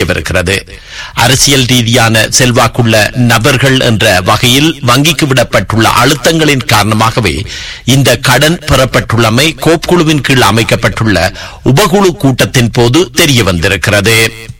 வருகிறது அரசியல் ரீதியான செல்வாக்குள்ள நபர்கள் என்ற வகையில் வங்கிக்கு விடப்பட்டுள்ள அழுத்தங்களின் காரணமாகவே இந்த கடன் பெறப்பட்டுள்ளமை கோப் குழுவின் கீழ் அமைக்கப்பட்டுள்ள உபகுழு கூட்டத்தின் போது தெரிய வந்திருக்கிறது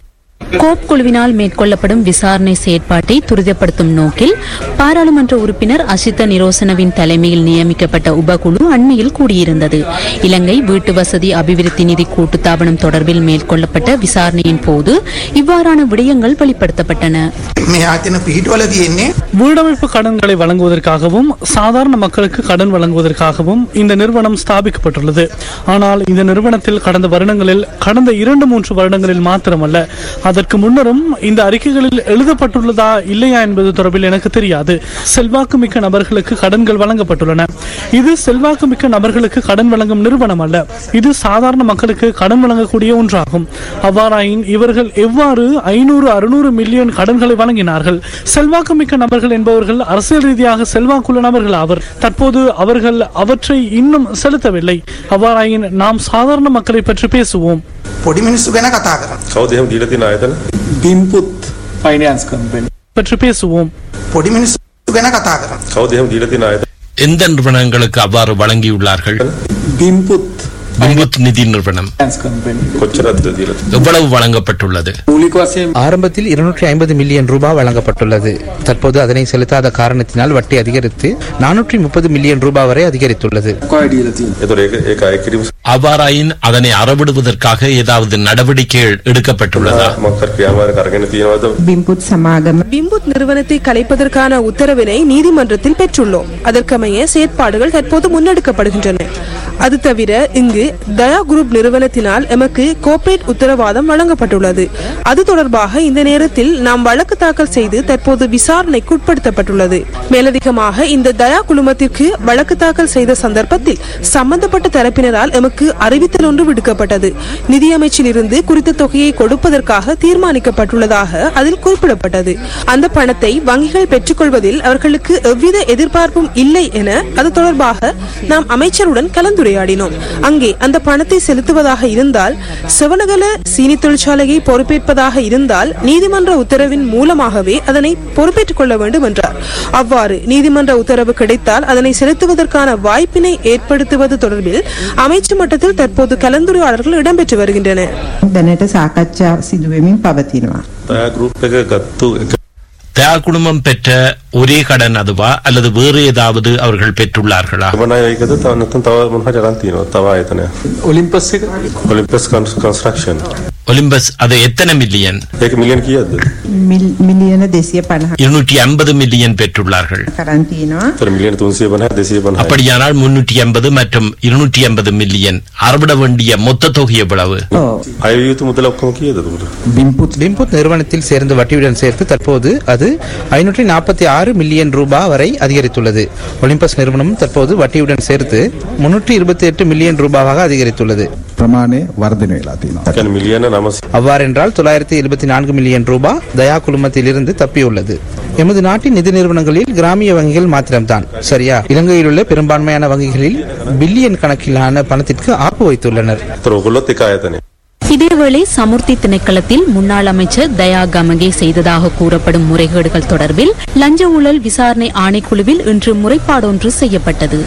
கோப் குழுவினால் மேற்கொள்ளப்படும் விசாரணை செயற்பாட்டை துரிதப்படுத்தும் நோக்கில் பாராளுமன்ற உறுப்பினர் அசித்த நிரோசனவின் தலைமையில் நியமிக்கப்பட்ட உபகுழு அண்மையில் கூடியிருந்தது இலங்கை வீட்டு வசதி அபிவிருத்தி நிதி கூட்டுத்தாபனம் தொடர்பில் மேற்கொள்ளப்பட்ட விசாரணையின் போது இவ்வாறான விடயங்கள் வெளிப்படுத்தப்பட்டன මේ ආතන පිහිටවල තියෙන්නේ வீடமைப்பு கடன்களை வழங்குவதற்காகவும் சாதாரண மக்களுக்கு கடன் வழங்குவதற்காகவும் இந்த நிறுவனம் ஸ்தாபிக்கப்பட்டுள்ளது ஆனால் இந்த நிறுவனத்தில் கடந்த வருடங்களில் கடந்த இரண்டு மூன்று வருடங்களில் மாத்திரமல்ல அதற்கு முன்னரும் இந்த அறிக்கைகளில் எழுதப்பட்டுள்ளதா இல்லையா என்பது தொடர்பில் எனக்கு தெரியாது செல்வாக்கு மிக்க நபர்களுக்கு கடன்கள் வழங்கப்பட்டுள்ளன இது செல்வாக்கு மிக்க நபர்களுக்கு கடன் வழங்கும் நிறுவனம் அல்ல இது சாதாரண மக்களுக்கு கடன் வழங்கக்கூடிய ஒன்றாகும் அவ்வாறாயின் இவர்கள் எவ்வாறு ஐநூறு அறுநூறு மில்லியன் கடன்களை வழங்கினார்கள் செல்வாக்கு மிக்க நபர்கள் என்பவர்கள் அரசியல் ரீதியாக செல்வாக்குள்ள நபர்கள் ஆவர் தற்போது அவர்கள் அவற்றை இன்னும் செலுத்தவில்லை அவ்வாறாயின் நாம் சாதாரண மக்களை பற்றி பேசுவோம் පොඩි මිනිස්සු ගැන කතා කරන්න. කවුද එහෙම දීලා තියෙන ආයතන? බිම්පුත් ෆයිනන්ස් කම්පනි பற்றி பேசுவோம் පොඩි මිනිස්සු ගැන කතා කරන්න. කවුද එහෙම දීලා තියෙන ආයතන? எந்த நிறுவனங்களுக்கு அவ்வாறு வழங்கியுள்ளார்கள் බිම්පුත් பிம்புத் நிதி நிறுவனம் න්ස් කම්පනි කොච්චරද දීලා තියෙන්නේ? எவ்வளவு வழங்கப்பட்டுள்ளது මූලික වශයෙන් ஆரம்பத்தில் இருநூற்றி ஐம்பது மில்லியன் ரூபாய் வழங்கப்பட்டுள்ளது தற்போது அதனை செலுத்தாத காரணத்தினால் வட்டி அதிகரித்து நானூற்றி முப்பது மில்லியன் ரூபாய் வரை அதிகரித்துள்ளது කොයි දීලා තියෙන්නේ ඒතොර ඒක ඒක අය කිරීම அவ்வாறாயின் அதனை அறவிடுவதற்காக ஏதாவது நடவடிக்கைகள் எடுக்கப்பட்டுள்ளதா මොකක් ක්‍රියාමාර්ග අරගෙන තියෙනවද? බිම්පුත් සමාගම பிம்புத் நிறுவனத்தை கலைப்பதற்கான உத்தரவினை நீதிமன்றத்தில் பெற்றுள்ளோம் அதற்கமைய செயற்பாடுகள் தற்போது முன்னெடுக்கப்படுகின்றன அது தவிர இங்கு தயா குரூப் நிறுவனத்தினால் எமக்கு கோஆபரேட் உத்தரவாதம் வழங்கப்பட்டுள்ளது அது தொடர்பாக இந்த நேரத்தில் நாம் வழக்கு தாக்கல் செய்து தற்போது விசாரணைக்கு உட்படுத்தப்பட்டுள்ளது மேலதிகமாக இந்த தயா குழுமத்திற்கு வழக்கு தாக்கல் செய்த சந்தர்ப்பத்தில் சம்பந்தப்பட்ட தரப்பினரால் எமக்கு அறிவித்தல் ஒன்று விடுக்கப்பட்டது நிதியமைச்சிலிருந்து குறித்த தொகையை கொடுப்பதற்காக தீர்மானிக்கப்பட்டுள்ளதாக அதில் குறிப்பிடப்பட்டது அந்த பணத்தை வங்கிகள் பெற்றுக்கொள்வதில் அவர்களுக்கு எவ்வித எதிர்பார்ப்பும் இல்லை என அது தொடர்பாக நாம் அமைச்சருடன் கலந்துரையாடினோம் அங்கே அந்த பணத்தை செலுத்துவதாக இருந்தால் சிவனகல சீனி தொழிற்சாலையை பொறுப்பேற்பதாக இருந்தால் நீதிமன்ற உத்தரவின் மூலமாகவே அதனை பொறுப்பேற்றுக் கொள்ள வேண்டும் என்றார் அவ்வாறு நீதிமன்ற உத்தரவு கிடைத்தால் அதனை செலுத்துவதற்கான வாய்ப்பினை ஏற்படுத்துவது தொடர்பில் அமைச்சு மட்டத்தில் தற்போது கலந்துரையாடல்கள் இடம்பெற்று வருகின்றன දැනට සාකච්ඡා සිදුවමින් පවතිනවා. දයා ගෲප් එක ගත්තු එක தயா குடும்பம் பெற்ற ஒரே கடன் அதுவா அல்லது வேறு ஏதாவது அவர்கள் பெற்றுள்ளார்களா ගමන ඒකද තව නැත්නම් තව මොන හරි අරන් තියෙනවද? තව ආයතනයක්. ඔලිම්පස් එක ඔලිම්පස් කන්ස්ට්‍රක්ෂන්. ஒலிம்பஸ் அது எத்தனை மில்லியன் ඒක මිලියන් කීයද? මිල්- මිලියන දෙසිය පණහ இருநூற்றி ஐம்பது மில்லியன் பெற்றுள்ளார்கள் කරන් තියෙනවා. ඒතර මිලියන 350 250. அப்படியானால் முன்னூற்றி ஐம்பது மற்றும் இருநூற்றி ஐம்பது மில்லியன் அறவிட வேண்டிய மொத்த தொகை எவ்வளவு අය යුතු මුදල ඔක්කොම කීයද එතකොට? பிம்புத் பிம்புத் நிறுவனத்தில் சேர்ந்து வட்டியுடன் சேர்த்து தற்போது அது ஐநூற்றி நாற்பத்தி ஆறு மில்லியன் ரூபாய் வரை அதிகரித்துள்ளது ஒலிம்பஸ் நிறுவனம் தற்போது வட்டியுடன் சேர்த்து முன்னூற்றி இருபத்தி எட்டு மில்லியன் ரூபாவாக அதிகரித்துள்ளது ප්‍රමාණය වර්ධනය වෙලා තියෙනවා. ඒ කියන්නේ මිලියන 900 அவ்வாறென்றால் தொள்ளாயிரத்தி எழுபத்தி நான்கு மில்லியன் ரூபாய் தயா குழுமத்திலிருந்து தப்பியுள்ளது எமது நாட்டின் நிதி நிறுவனங்களில் கிராமிய வங்கிகள் மாத்திரம்தான் சரியா இலங்கையில் உள்ள பெரும்பான்மையான வங்கிகளில் பில்லியன் கணக்கிலான பணத்திற்கு ஆப்பு வைத்துள்ளனர் ඒතර ඔයගොල්ලොත් එක ආයතනයක්. இதேவேளை சமுர்த்தி திணைக்களத்தில் முன்னாள் அமைச்சர் தயா கமகே செய்ததாக கூறப்படும் முறைகேடுகள் தொடர்பில் லஞ்ச ஊழல் விசாரணை ஆணைக்குழுவில் இன்று முறைப்பாடொன்று செய்யப்பட்டது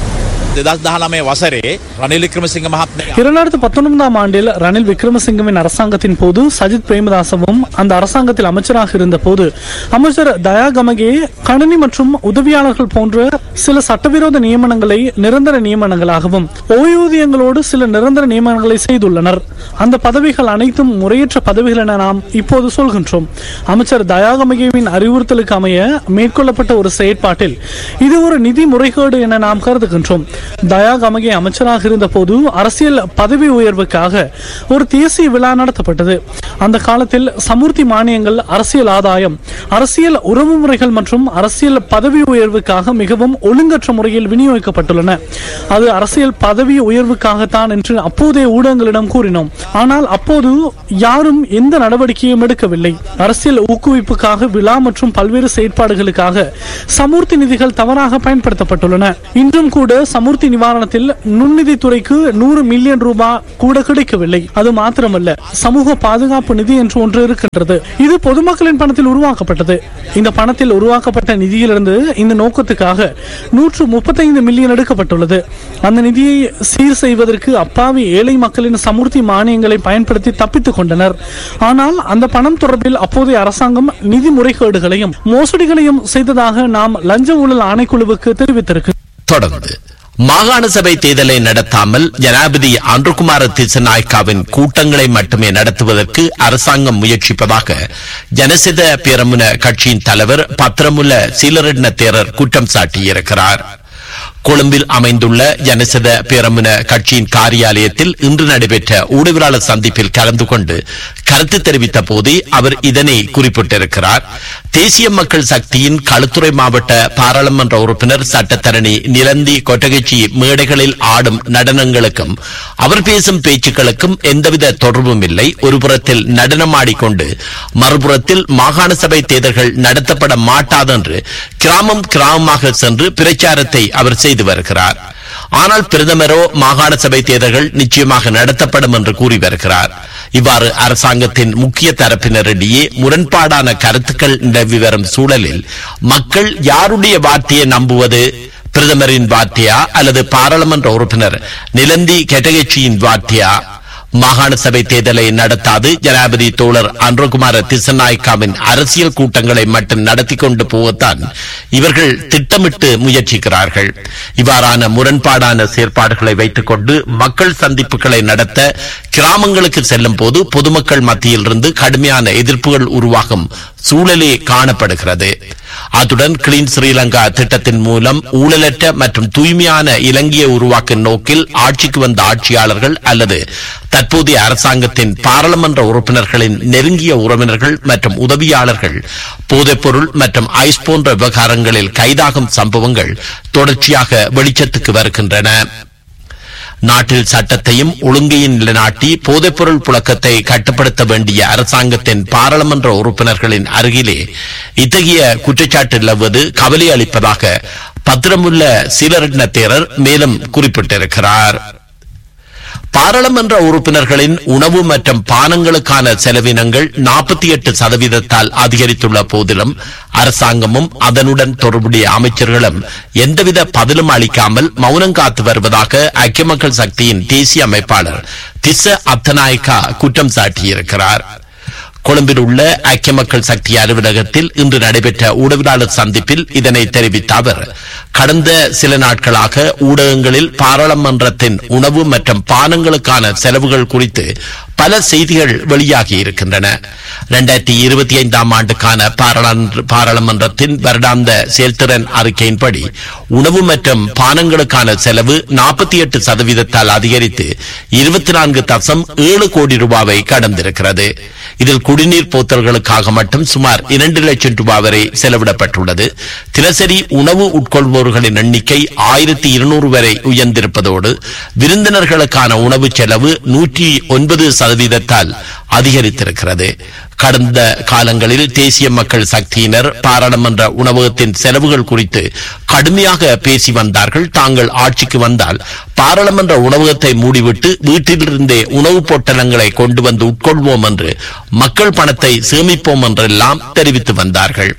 දෙදස් දහනමේ වසරේ රනිල් වික්‍රමසිංහ මහත්මයා இரண்டாயிரத்து பத்தொன்பதாம் ஆண்டில் ரணில் விக்ரமசிங்கவின் அரசாங்கத்தின் போது சஜித் பிரேமதாசவும் அந்த அரசாங்கத்தில் அமைச்சராக இருந்த போது அமைச்சர் தயா கமகே கணினி மற்றும் உதவியாளர்கள் போன்ற சில சட்டவிரோத நியமனங்களை நிரந்தர நியமனங்களாகவும் ஓய்வூதியங்களோடு சில நிரந்தர நியமனங்களை செய்துள்ளனர் அந்த பதவிகள் அனைத்தும் முறையற்ற பதவிகள் என நாம் இப்போது சொல்கின்றோம் அமைச்சர் தயாகமகேவின் அறிவுறுத்தலுக்கு அமைய மேற்கொள்ளப்பட்ட ஒரு செயற்பாட்டில் இது ஒரு நிதி முறைகேடு என நாம் கருதுகின்றோம் தயா கமகே அமைச்சராக இருந்த போது அரசியல் பதவி உயர்வுக்காக ஒரு தேசிய விழா நடத்தப்பட்டது அந்த காலத்தில் சமூர்த்தி மானியங்கள் அரசியல் ஆதாயம் அரசியல் உறவு முறைகள் மற்றும் அரசியல் பதவி உயர்வுக்காக மிகவும் ஒழுங்கற்ற முறையில் விநியோகிக்கப்பட்டுள்ளன அது அரசியல் பதவி உயர்வுக்காகத்தான் என்று அப்போதைய ஊடகங்களிடம் கூறினோம் ஆனால் அப்போது யாரும் எந்த நடவடிக்கையும் எடுக்கவில்லை அரசியல் ஊக்குவிப்புக்காக விழா மற்றும் பல்வேறு செயற்பாடுகளுக்காக சமூர்த்தி நிதிகள் தவறாக பயன்படுத்தப்பட்டுள்ளன இன்றும் கூட சமூர்த்தி சமுர்த்தி நிவாரணத்தில் நுண்ணிதித்துறைக்கு நூறு மில்லியன் ரூபாய் கூட கிடைக்கவில்லை அது மாத்திரமல்ல சமூக பாதுகாப்பு நிதி என்று ஒன்று இருக்கின்றது இது பொதுமக்களின் பணத்தில் உருவாக்கப்பட்டது இந்த பணத்தில் உருவாக்கப்பட்ட நிதியிலிருந்து இந்த நோக்கத்துக்காக நூற்று முப்பத்தைந்து மில்லியன் எடுக்கப்பட்டுள்ளது அந்த நிதியை சீர் செய்வதற்கு அப்பாவி ஏழை மக்களின் சமுர்த்தி மானியங்களை பயன்படுத்தி தப்பித்துக் கொண்டனர் ஆனால் அந்த பணம் தொடர்பில் அப்போதைய அரசாங்கம் நிதி முறைகேடுகளையும் மோசடிகளையும் செய்ததாக நாம் லஞ்ச ஊழல் ஆணைக்குழுவுக்கு தெரிவித்திருக்கு தொடர்ந்து மாகாண சபை தேர்தலை நடத்தாமல் ஜனாதிபதி அன்றுகுமார திசநாயக்காவின் கூட்டங்களை மட்டுமே நடத்துவதற்கு அரசாங்கம் முயற்சிப்பதாக ஜனசித பேரமுன கட்சியின் தலைவர் பத்திரமுல்ல சீலரட்ன தேரர் குற்றம் சாட்டியிருக்கிறார் கொழும்பில் அமைந்துள்ள ஜனசத பேரமுன கட்சியின் காரியாலயத்தில் இன்று நடைபெற்ற ஊடகவியலாளர் சந்திப்பில் கலந்து கொண்டு கருத்து தெரிவித்த போதே அவர் இதனை குறிப்பிட்டிருக்கிறார் தேசிய மக்கள் சக்தியின் களுத்துறை மாவட்ட பாராளுமன்ற உறுப்பினர் சட்டத்தரணி நிலந்தி கொட்டகச்சி மேடைகளில் ஆடும் நடனங்களுக்கும் அவர் பேசும் பேச்சுக்களுக்கும் எந்தவித தொடர்பும் இல்லை ஒருபுறத்தில் நடனமாடிக்கொண்டு மறுபுறத்தில் மாகாண சபை தேர்தல்கள் நடத்தப்பட மாட்டாதென்று கிராமம் கிராமமாக சென்று பிரச்சாரத்தை அவர் செய்து வருகிறார் ஆனால் பிரதமரோ மாகாண சபை தேர்தல்கள் நிச்சயமாக நடத்தப்படும் என்று கூறி வருகிறார் இவ்வாறு அரசாங்கத்தின் முக்கிய தரப்பினரிடையே முரண்பாடான கருத்துக்கள் நிலவி வரும் சூழலில் மக்கள் யாருடைய வார்த்தையை நம்புவது பிரதமரின் வார்த்தையா அல்லது பாராளுமன்ற உறுப்பினர் நிலந்தி கெட்டகட்சியின் வார்த்தையா மாகாண சபை தேர்தலை நடத்தாது ஜனாதிபதி தோழர் அன்றுகுமார திசநாயக்காவின் அரசியல் கூட்டங்களை மட்டும் நடத்தி கொண்டு போகத்தான் இவர்கள் திட்டமிட்டு முயற்சிக்கிறார்கள் இவ்வாறான முரண்பாடான செயற்பாடுகளை வைத்துக் கொண்டு மக்கள் சந்திப்புகளை நடத்த கிராமங்களுக்கு செல்லும் போது பொதுமக்கள் மத்தியில் இருந்து கடுமையான எதிர்ப்புகள் உருவாகும் சூழலே காணப்படுகிறது அத்துடன் கிளீன் ஸ்ரீலங்கா திட்டத்தின் மூலம் ஊழலற்ற மற்றும் தூய்மையான இலங்கையை உருவாக்கும் நோக்கில் ஆட்சிக்கு வந்த ஆட்சியாளர்கள் அல்லது தற்போதைய அரசாங்கத்தின் பாராளுமன்ற உறுப்பினர்களின் நெருங்கிய உறவினர்கள் மற்றும் உதவியாளர்கள் போதைப்பொருள் மற்றும் ஐஸ் போன்ற விவகாரங்களில் கைதாகும் சம்பவங்கள் தொடர்ச்சியாக வெளிச்சத்துக்கு வருகின்றன நாட்டில் சட்டத்தையும் ஒழுங்கையும் நிலைநாட்டி போதைப்பொருள் புழக்கத்தை கட்டுப்படுத்த வேண்டிய அரசாங்கத்தின் பாராளுமன்ற உறுப்பினர்களின் அருகிலே இத்தகைய குற்றச்சாட்டு நிலவுவது கவலை அளிப்பதாக பத்திரமுள்ள சீலரட்ன தேரர் மேலும் குறிப்பிட்டிருக்கிறார் பாராளுமன்ற உறுப்பினர்களின் உணவு மற்றும் பானங்களுக்கான செலவினங்கள் நாற்பத்தி எட்டு சதவீதத்தால் அதிகரித்துள்ள போதிலும் அரசாங்கமும் அதனுடன் தொடர்புடைய அமைச்சர்களும் எந்தவித பதிலும் அளிக்காமல் மௌனம் காத்து வருவதாக ஐக்கிய மக்கள் சக்தியின் தேசிய அமைப்பாளர் திச அத்தநாயக்கா குற்றம் சாட்டியிருக்கிறார் கொழும்பில் உள்ள ஐக்கிய மக்கள் சக்தி அலுவலகத்தில் இன்று நடைபெற்ற ஊடகவியலாளர் சந்திப்பில் இதனை தெரிவித்த அவர் கடந்த சில நாட்களாக ஊடகங்களில் பாராளுமன்றத்தின் உணவு மற்றும் பானங்களுக்கான செலவுகள் குறித்து பல செய்திகள் வெளியாகி இருக்கின்றன இரண்டாயிரத்தி இருபத்தி ஐந்தாம் ஆண்டுக்கான பாராளுமன்ற- பாராளுமன்றத்தின் வருடாந்த செயல்திறன் அறிக்கையின்படி உணவு மற்றும் பானங்களுக்கான செலவு நாற்பத்தி எட்டு சதவீதத்தால் அதிகரித்து இருபத்தி நான்கு தசம் ஏழு கோடி ரூபாவை கடந்திருக்கிறது இதில் குடிநீர் போத்தல்களுக்காக மட்டும் சுமார் இரண்டு லட்சம் ரூபாய் வரை செலவிடப்பட்டுள்ளது தினசரி உணவு உட்கொள்வோர்களின் எண்ணிக்கை ஆயிரத்தி இருநூறு வரை உயர்ந்திருப்பதோடு விருந்தினர்களுக்கான உணவு செலவு நூற்றி ஒன்பது சதவீதத்தால் அதிகரித்திருக்கிறது கடந்த காலங்களில் தேசிய மக்கள் சக்தியினர் பாராளுமன்ற உணவகத்தின் செலவுகள் குறித்து கடுமையாக பேசி வந்தார்கள் தாங்கள் ஆட்சிக்கு வந்தால் பாராளுமன்ற உணவகத்தை மூடிவிட்டு வீட்டிலிருந்தே உணவுப் பொட்டலங்களை கொண்டு வந்து உட்கொள்வோம் என்று மக்கள் பணத்தை சேமிப்போம் என்றெல்லாம் தெரிவித்து வந்தார்கள்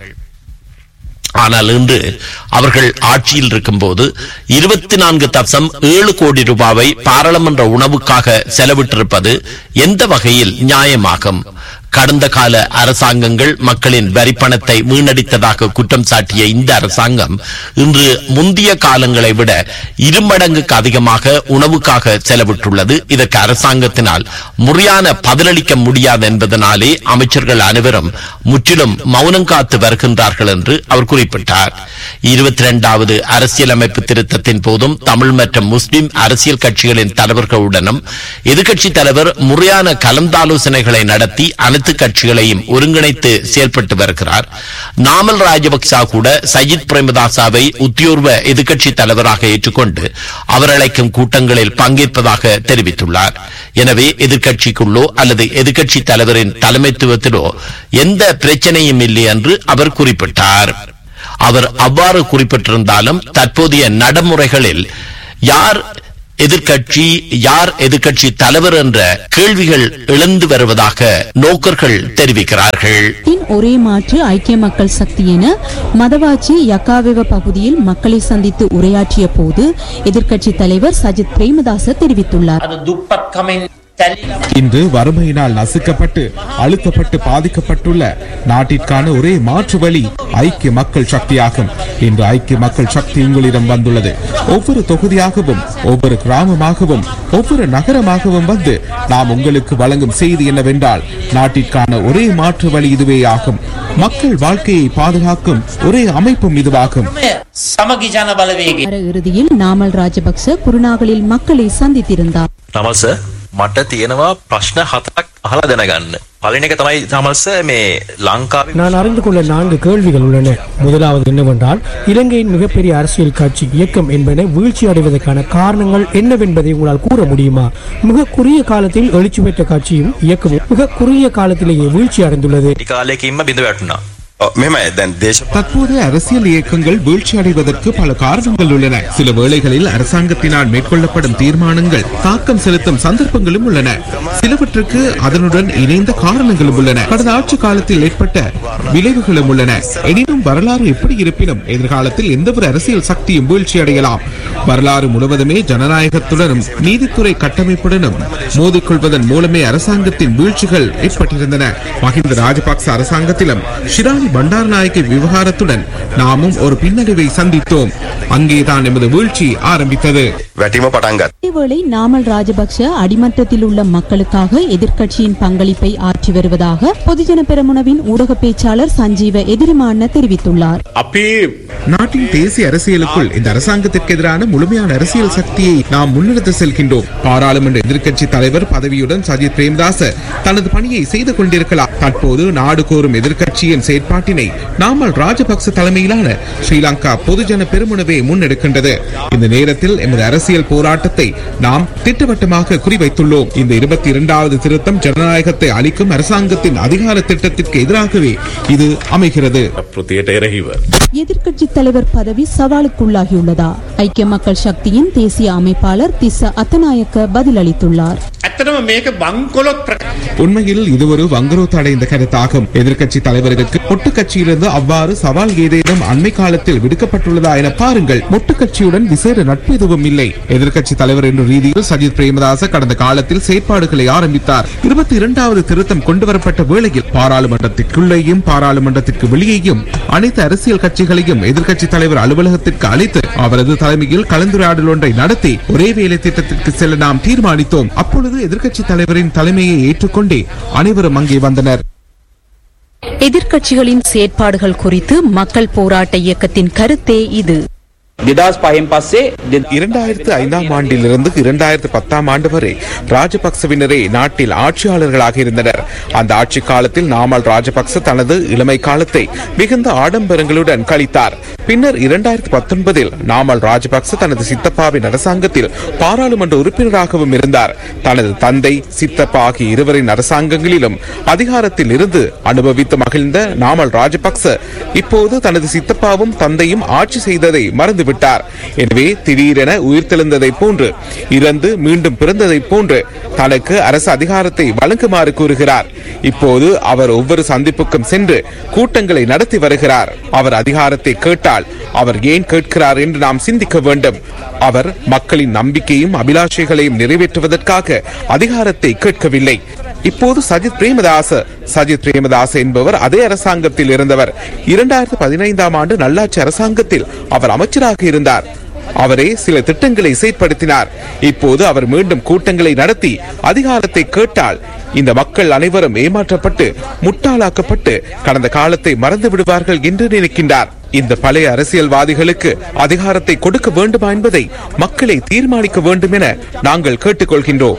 ஆனால் இன்று அவர்கள் ஆட்சியில் இருக்கும்போது இருபத்தி நான்கு தசம் ஏழு கோடி ரூபாவை பாராளுமன்ற உணவுக்காக செலவிட்டிருப்பது எந்த வகையில் நியாயமாகும் கடந்த கால அரசாங்கங்கள் மக்களின் வரிப்பணத்தை வீணடித்ததாக குற்றம் சாட்டிய இந்த அரசாங்கம் இன்று முந்தைய காலங்களை விட இருமடங்குக்கு அதிகமாக உணவுக்காக செலவிட்டுள்ளது இதற்கு அரசாங்கத்தினால் முறையான பதிலளிக்க முடியாது என்பதனாலே அமைச்சர்கள் அனைவரும் முற்றிலும் மௌனம் காத்து வருகின்றார்கள் என்று அவர் குறிப்பிட்டார் இருபத்தி இரண்டாவது அரசியலமைப்பு திருத்தத்தின் போதும் தமிழ் மற்றும் முஸ்லிம் அரசியல் கட்சிகளின் தலைவர்களுடனும் எதிர்க்கட்சித் தலைவர் முறையான கலந்தாலோசனைகளை நடத்தி அனைத்து கட்சிகளையும் ஒருங்கிணைத்து செயல்பட்டு வருகிறார் நாமல் ராஜபக்சா கூட சஜித் பிரேமதாசாவை உத்தியோர்வ எதிர்க்கட்சித் தலைவராக ஏற்றுக்கொண்டு அவர் அழைக்கும் கூட்டங்களில் பங்கேற்பதாக தெரிவித்துள்ளார் எனவே எதிர்க்கட்சிக்குள்ளோ அல்லது எதிர்க்கட்சித் தலைவரின் தலைமைத்துவத்திலோ எந்த பிரச்சனையும் இல்லை என்று அவர் குறிப்பிட்டார் அவர் அவ்வாறு குறிப்பிட்டிருந்தாலும் தற்போதைய நடைமுறைகளில் யார் எதிர்க்கட்சி யார் எதிர்க்கட்சி தலைவர் என்ற கேள்விகள் எழுந்து வருவதாக நோக்கர்கள் தெரிவிக்கிறார்கள் இன் ஒரே மாற்று ஐக்கிய மக்கள் சக்தி என மதவாச்சி யக்காவிவ பகுதியில் மக்களை சந்தித்து உரையாற்றிய போது எதிர்க்கட்சி தலைவர் சஜித் பிரேமதாச தெரிவித்துள்ளார் இன்று வறுமையினால் நசுக்கப்பட்டு அழுத்தப்பட்டு பாதிக்கப்பட்டுள்ள நாட்டிற்கான ஒரே மாற்று வழி ஐக்கிய மக்கள் சக்தியாகும் இன்று ஐக்கிய மக்கள் சக்தி உங்களிடம் வந்துள்ளது ஒவ்வொரு தொகுதியாகவும் ஒவ்வொரு கிராமமாகவும் ஒவ்வொரு நகரமாகவும் வந்து நாம் உங்களுக்கு வழங்கும் செய்தி என்னவென்றால் நாட்டிற்கான ஒரே மாற்று வழி இதுவே ஆகும் மக்கள் வாழ்க்கையை பாதுகாக்கும் ஒரே அமைப்பும் இதுவாகும் வார இறுதியில் நாமல் ராஜபக்ச குருநாகலில் மக்களை சந்தித்திருந்தார் නමස මට තියෙනවා ප්‍රශ්න හතක් අහලා දැනගන්න. පළවෙනි එක තමයි තමල්ස මේ ලංකාවේ நான் அறிந்து கொள்ள நான்கு கேள்விகள் உள்ளன முதலாவது என்னவென்றால் இலங்கையின் மிகப்பெரிய அரசியல் கட்சி இயக்கம் என்பன வீழ்ச்சி அடைவதற்கான காரணங்கள் என்னவென்பதை உங்களால் கூற முடியுமா மிக குறுகிய காலத்தில் எழுச்சி பெற்ற கட்சியும் இயக்கமும் மிக குறுகிய காலத்திலேயே வீழ்ச்சி அடைந்துள்ளது ටික කාලයකින්ම බිඳ වැටුණා. මෙමය දැන් දේශ தற்போது அரசியல் இயக்கங்கள் வீழ்ச்சி அடைவதற்கு பல காரணங்கள் உள்ளன சில வேளைகளில் அரசாங்கத்தினால் மேற்கொள்ளப்படும் தீர்மானங்கள் தாக்கம் செலுத்தும் சந்தர்ப்பங்களும் உள்ளன சிலவற்றுக்கு அதனுடன் இணைந்த காரணங்களும் உள்ளன கடந்த ஆட்சி காலத்தில் ஏற்பட்ட விளைவுகளும் உள்ளன எனினும் வரலாறு எப்படி இருப்பினும் எதிர்காலத்தில் எந்த ஒரு அரசியல் சக்தியும் வீழ்ச்சி அடையலாம் வரலாறு முழுவதுமே ஜனநாயகத்துடனும் நீதித்துறை கட்டமைப்புடனும் மோதிக்கொள்வதன் மூலமே அரசாங்கத்தின் வீழ்ச்சிகள் ஏற்பட்டிருந்தன மஹிந்த ராஜபக்ச அரசாங்கத்திலும் ஷிராணி பண்டாரநாயக்க விவகாரத்துடன் நாமும் ஒரு பின்னடைவை சந்தித்தோம் அங்கேதான் எமது வீழ்ச்சி ஆரம்பித்தது වැටීම පටන්ගත්. இதேவேளை நாமல் ராஜபக்ஷ அடிமட்டத்தில் உள்ள மக்களுக்காக எதிர்க்கட்சியின் பங்களிப்பை ஆற்றி வருவதாக பொதுஜன பெரமுனவின் ஊடக பேச்சாளர் சஞ்சீவ எதிரிமான தெரிவித்துள்ளார் நாட்டின் தேசிய அரசியலுக்குள் இந்த அரசாங்கத்திற்கு எதிரான முழுமையான அரசியல் சக்தியை நாம் முன்னெடுத்து செல்கின்றோம் பாராளுமன்ற எதிர்க்கட்சி தலைவர் பதவியுடன் சஜித் பிரேமதாச தனது பணியை செய்து கொண்டிருக்கலாம் தற்போது நாடு கோரும் எதிர்க்கட்சியின் செயற்பாட்டினை நாமல் ராஜபக்ச தலைமையிலான ஸ்ரீலங்கா பொதுஜன பெருமுனவே முன்னெடுக்கின்றது இந்த நேரத்தில் எமது அரசியல் போராட்டத்தை நாம் திட்டவட்டமாக குறிவைத்துள்ளோம் இந்த இருபத்தி இரண்டாவது திருத்தம் ஜனநாயகத்தை அளிக்கும் அரசாங்கத்தின் அதிகார திட்டத்திற்கு எதிராகவே இது அமைகிறது ප්‍රතියට එරහිව. எதிர்க்கட்சி தலைவர் பதவி சவாலுக்குள்ளாகியுள்ளதா ஐக்கிய மக்கள் சக்தியின் தேசிய அமைப்பாளர் திஸ்ஸ அத்தநாயக்க பதிலளித்துள்ளார் உண்மையில் இது ஒரு வங்குரோத்து அடைந்த கருத்தாகும் எதிர்க்கட்சி தலைவர்களுக்கு மொட்டு கட்சியிலிருந்து அவ்வாறு சவால் ஏதேனும் அண்மை காலத்தில் விடுக்கப்பட்டுள்ளதா என பாருங்கள் மொட்டு கட்சியுடன் விசேட நட்பு எதுவும் இல்லை எதிர்க்கட்சி தலைவர் என்ற ரீதியில் சஜித் பிரேமதாச கடந்த காலத்தில் செயற்பாடுகளை ஆரம்பித்தார் இருபத்தி இரண்டாவது திருத்தம் கொண்டுவரப்பட்ட வேளையில் பாராளுமன்றத்திற்குள்ளேயும் பாராளுமன்றத்திற்கு வெளியேயும் அனைத்து அரசியல் கட்சிகளையும் எதிர்க்கட்சி தலைவர் அலுவலகத்திற்கு அழைத்து அவரது தலைமையில் கலந்துரையாடல் ஒன்றை நடத்தி ஒரே வேலை திட்டத்திற்கு செல்ல நாம் தீர்மானித்தோம் அப்பொழுது எதிர்க்கட்சி தலைவரின் தலைமையை ஏற்றுக்கொண்டே அனைவரும் அங்கே வந்தனர் எதிர்க்கட்சிகளின் செயற்பாடுகள் குறித்து மக்கள் போராட்ட இயக்கத்தின் கருத்தே இது இரண்டாயிரத்து ஐந்தாம் ஆண்டிலிருந்து இரண்டாயிரத்து பத்தாம் ஆண்டு வரை ராஜபக்சவினரே நாட்டில் ஆட்சியாளர்களாக இருந்தனர் அந்த ஆட்சி காலத்தில் நாமல் ராஜபக்ச தனது இளமை காலத்தை மிகுந்த ஆடம்பரங்களுடன் கழித்தார் பின்னர் இரண்டாயிரத்து பத்தொன்பதில் நாமல் ராஜபக்ச தனது சித்தப்பாவின் அரசாங்கத்தில் பாராளுமன்ற உறுப்பினராகவும் இருந்தார் தனது தந்தை சித்தப்பா ஆகிய இருவரின் அரசாங்கங்களிலும் அதிகாரத்தில் இருந்து அனுபவித்து மகிழ்ந்த நாமல் ராஜபக்ச இப்போது தனது சித்தப்பாவும் தந்தையும் ஆட்சி செய்ததை மறந்துவிட்டார் எனவே திடீரென உயிர்த்தெழுந்ததைப் போன்று இறந்து மீண்டும் பிறந்ததைப் போன்று தனக்கு அரசு அதிகாரத்தை வழங்குமாறு கூறுகிறார் இப்போது அவர் ஒவ்வொரு சந்திப்புக்கும் சென்று கூட்டங்களை நடத்தி வருகிறார் அவர் அதிகாரத்தை கேட்டால் அவர் ஏன் கேட்கிறார் என்று நாம் சிந்திக்க வேண்டும் அவர் மக்களின் நம்பிக்கையும் அபிலாஷைகளையும் நிறைவேற்றுவதற்காக அதிகாரத்தை கேட்கவில்லை இப்போது சஜித் பிரேமதாச சஜித் பிரேமதாச என்பவர் அதே அரசாங்கத்தில் இருந்தவர் இரண்டாயிரத்து பதினைந்தாம் ஆண்டு நல்லாட்சி அரசாங்கத்தில் அவர் அமைச்சராக இருந்தார் அவரே சில திட்டங்களை செயற்படுத்தினார் இப்போது அவர் மீண்டும் கூட்டங்களை நடத்தி அதிகாரத்தை கேட்டால் இந்த மக்கள் அனைவரும் ஏமாற்றப்பட்டு முட்டாளாக்கப்பட்டு கடந்த காலத்தை மறந்து விடுவார்கள் என்று நினைக்கின்றார் இந்த பழைய அரசியல்வாதிகளுக்கு அதிகாரத்தை கொடுக்க வேண்டுமா என்பதை மக்களை தீர்மானிக்க வேண்டும் என நாங்கள் கேட்டுக்கொள்கின்றோம்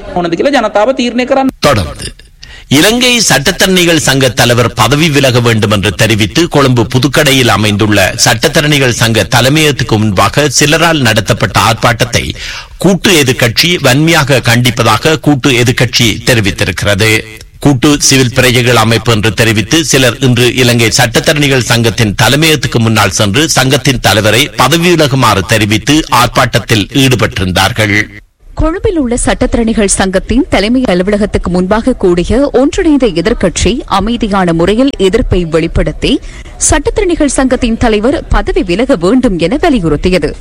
தொடர்ந்து இலங்கை சட்டத்தரணிகள் சங்க தலைவர் பதவி விலக வேண்டும் என்று தெரிவித்து கொழும்பு புதுக்கடையில் அமைந்துள்ள சட்டத்தரணிகள் சங்க தலைமையகத்துக்கு முன்பாக சிலரால் நடத்தப்பட்ட ஆர்ப்பாட்டத்தை கூட்டு எதிர்க்கட்சி வன்மையாக கண்டிப்பதாக கூட்டு எதிர்க்கட்சி தெரிவித்திருக்கிறது கூட்டு சிவில் பிரஜைகள் அமைப்பு என்று தெரிவித்து சிலர் இன்று இலங்கை சட்டத்தரணிகள் சங்கத்தின் தலைமையகத்துக்கு முன்னால் சென்று சங்கத்தின் தலைவரை பதவி விலகுமாறு தெரிவித்து ஆர்ப்பாட்டத்தில் ஈடுபட்டிருந்தார்கள் கொழும்பில் உள்ள சட்டத்திறனிகள் சங்கத்தின் தலைமை அலுவலகத்துக்கு முன்பாக கூடிய ஒன்றிணைந்த எதிர்க்கட்சி அமைதியான முறையில் எதிர்ப்பை வெளிப்படுத்தி சட்டத்திறனிகள் சங்கத்தின் தலைவர் பதவி விலக வேண்டும் என வலியுறுத்தியது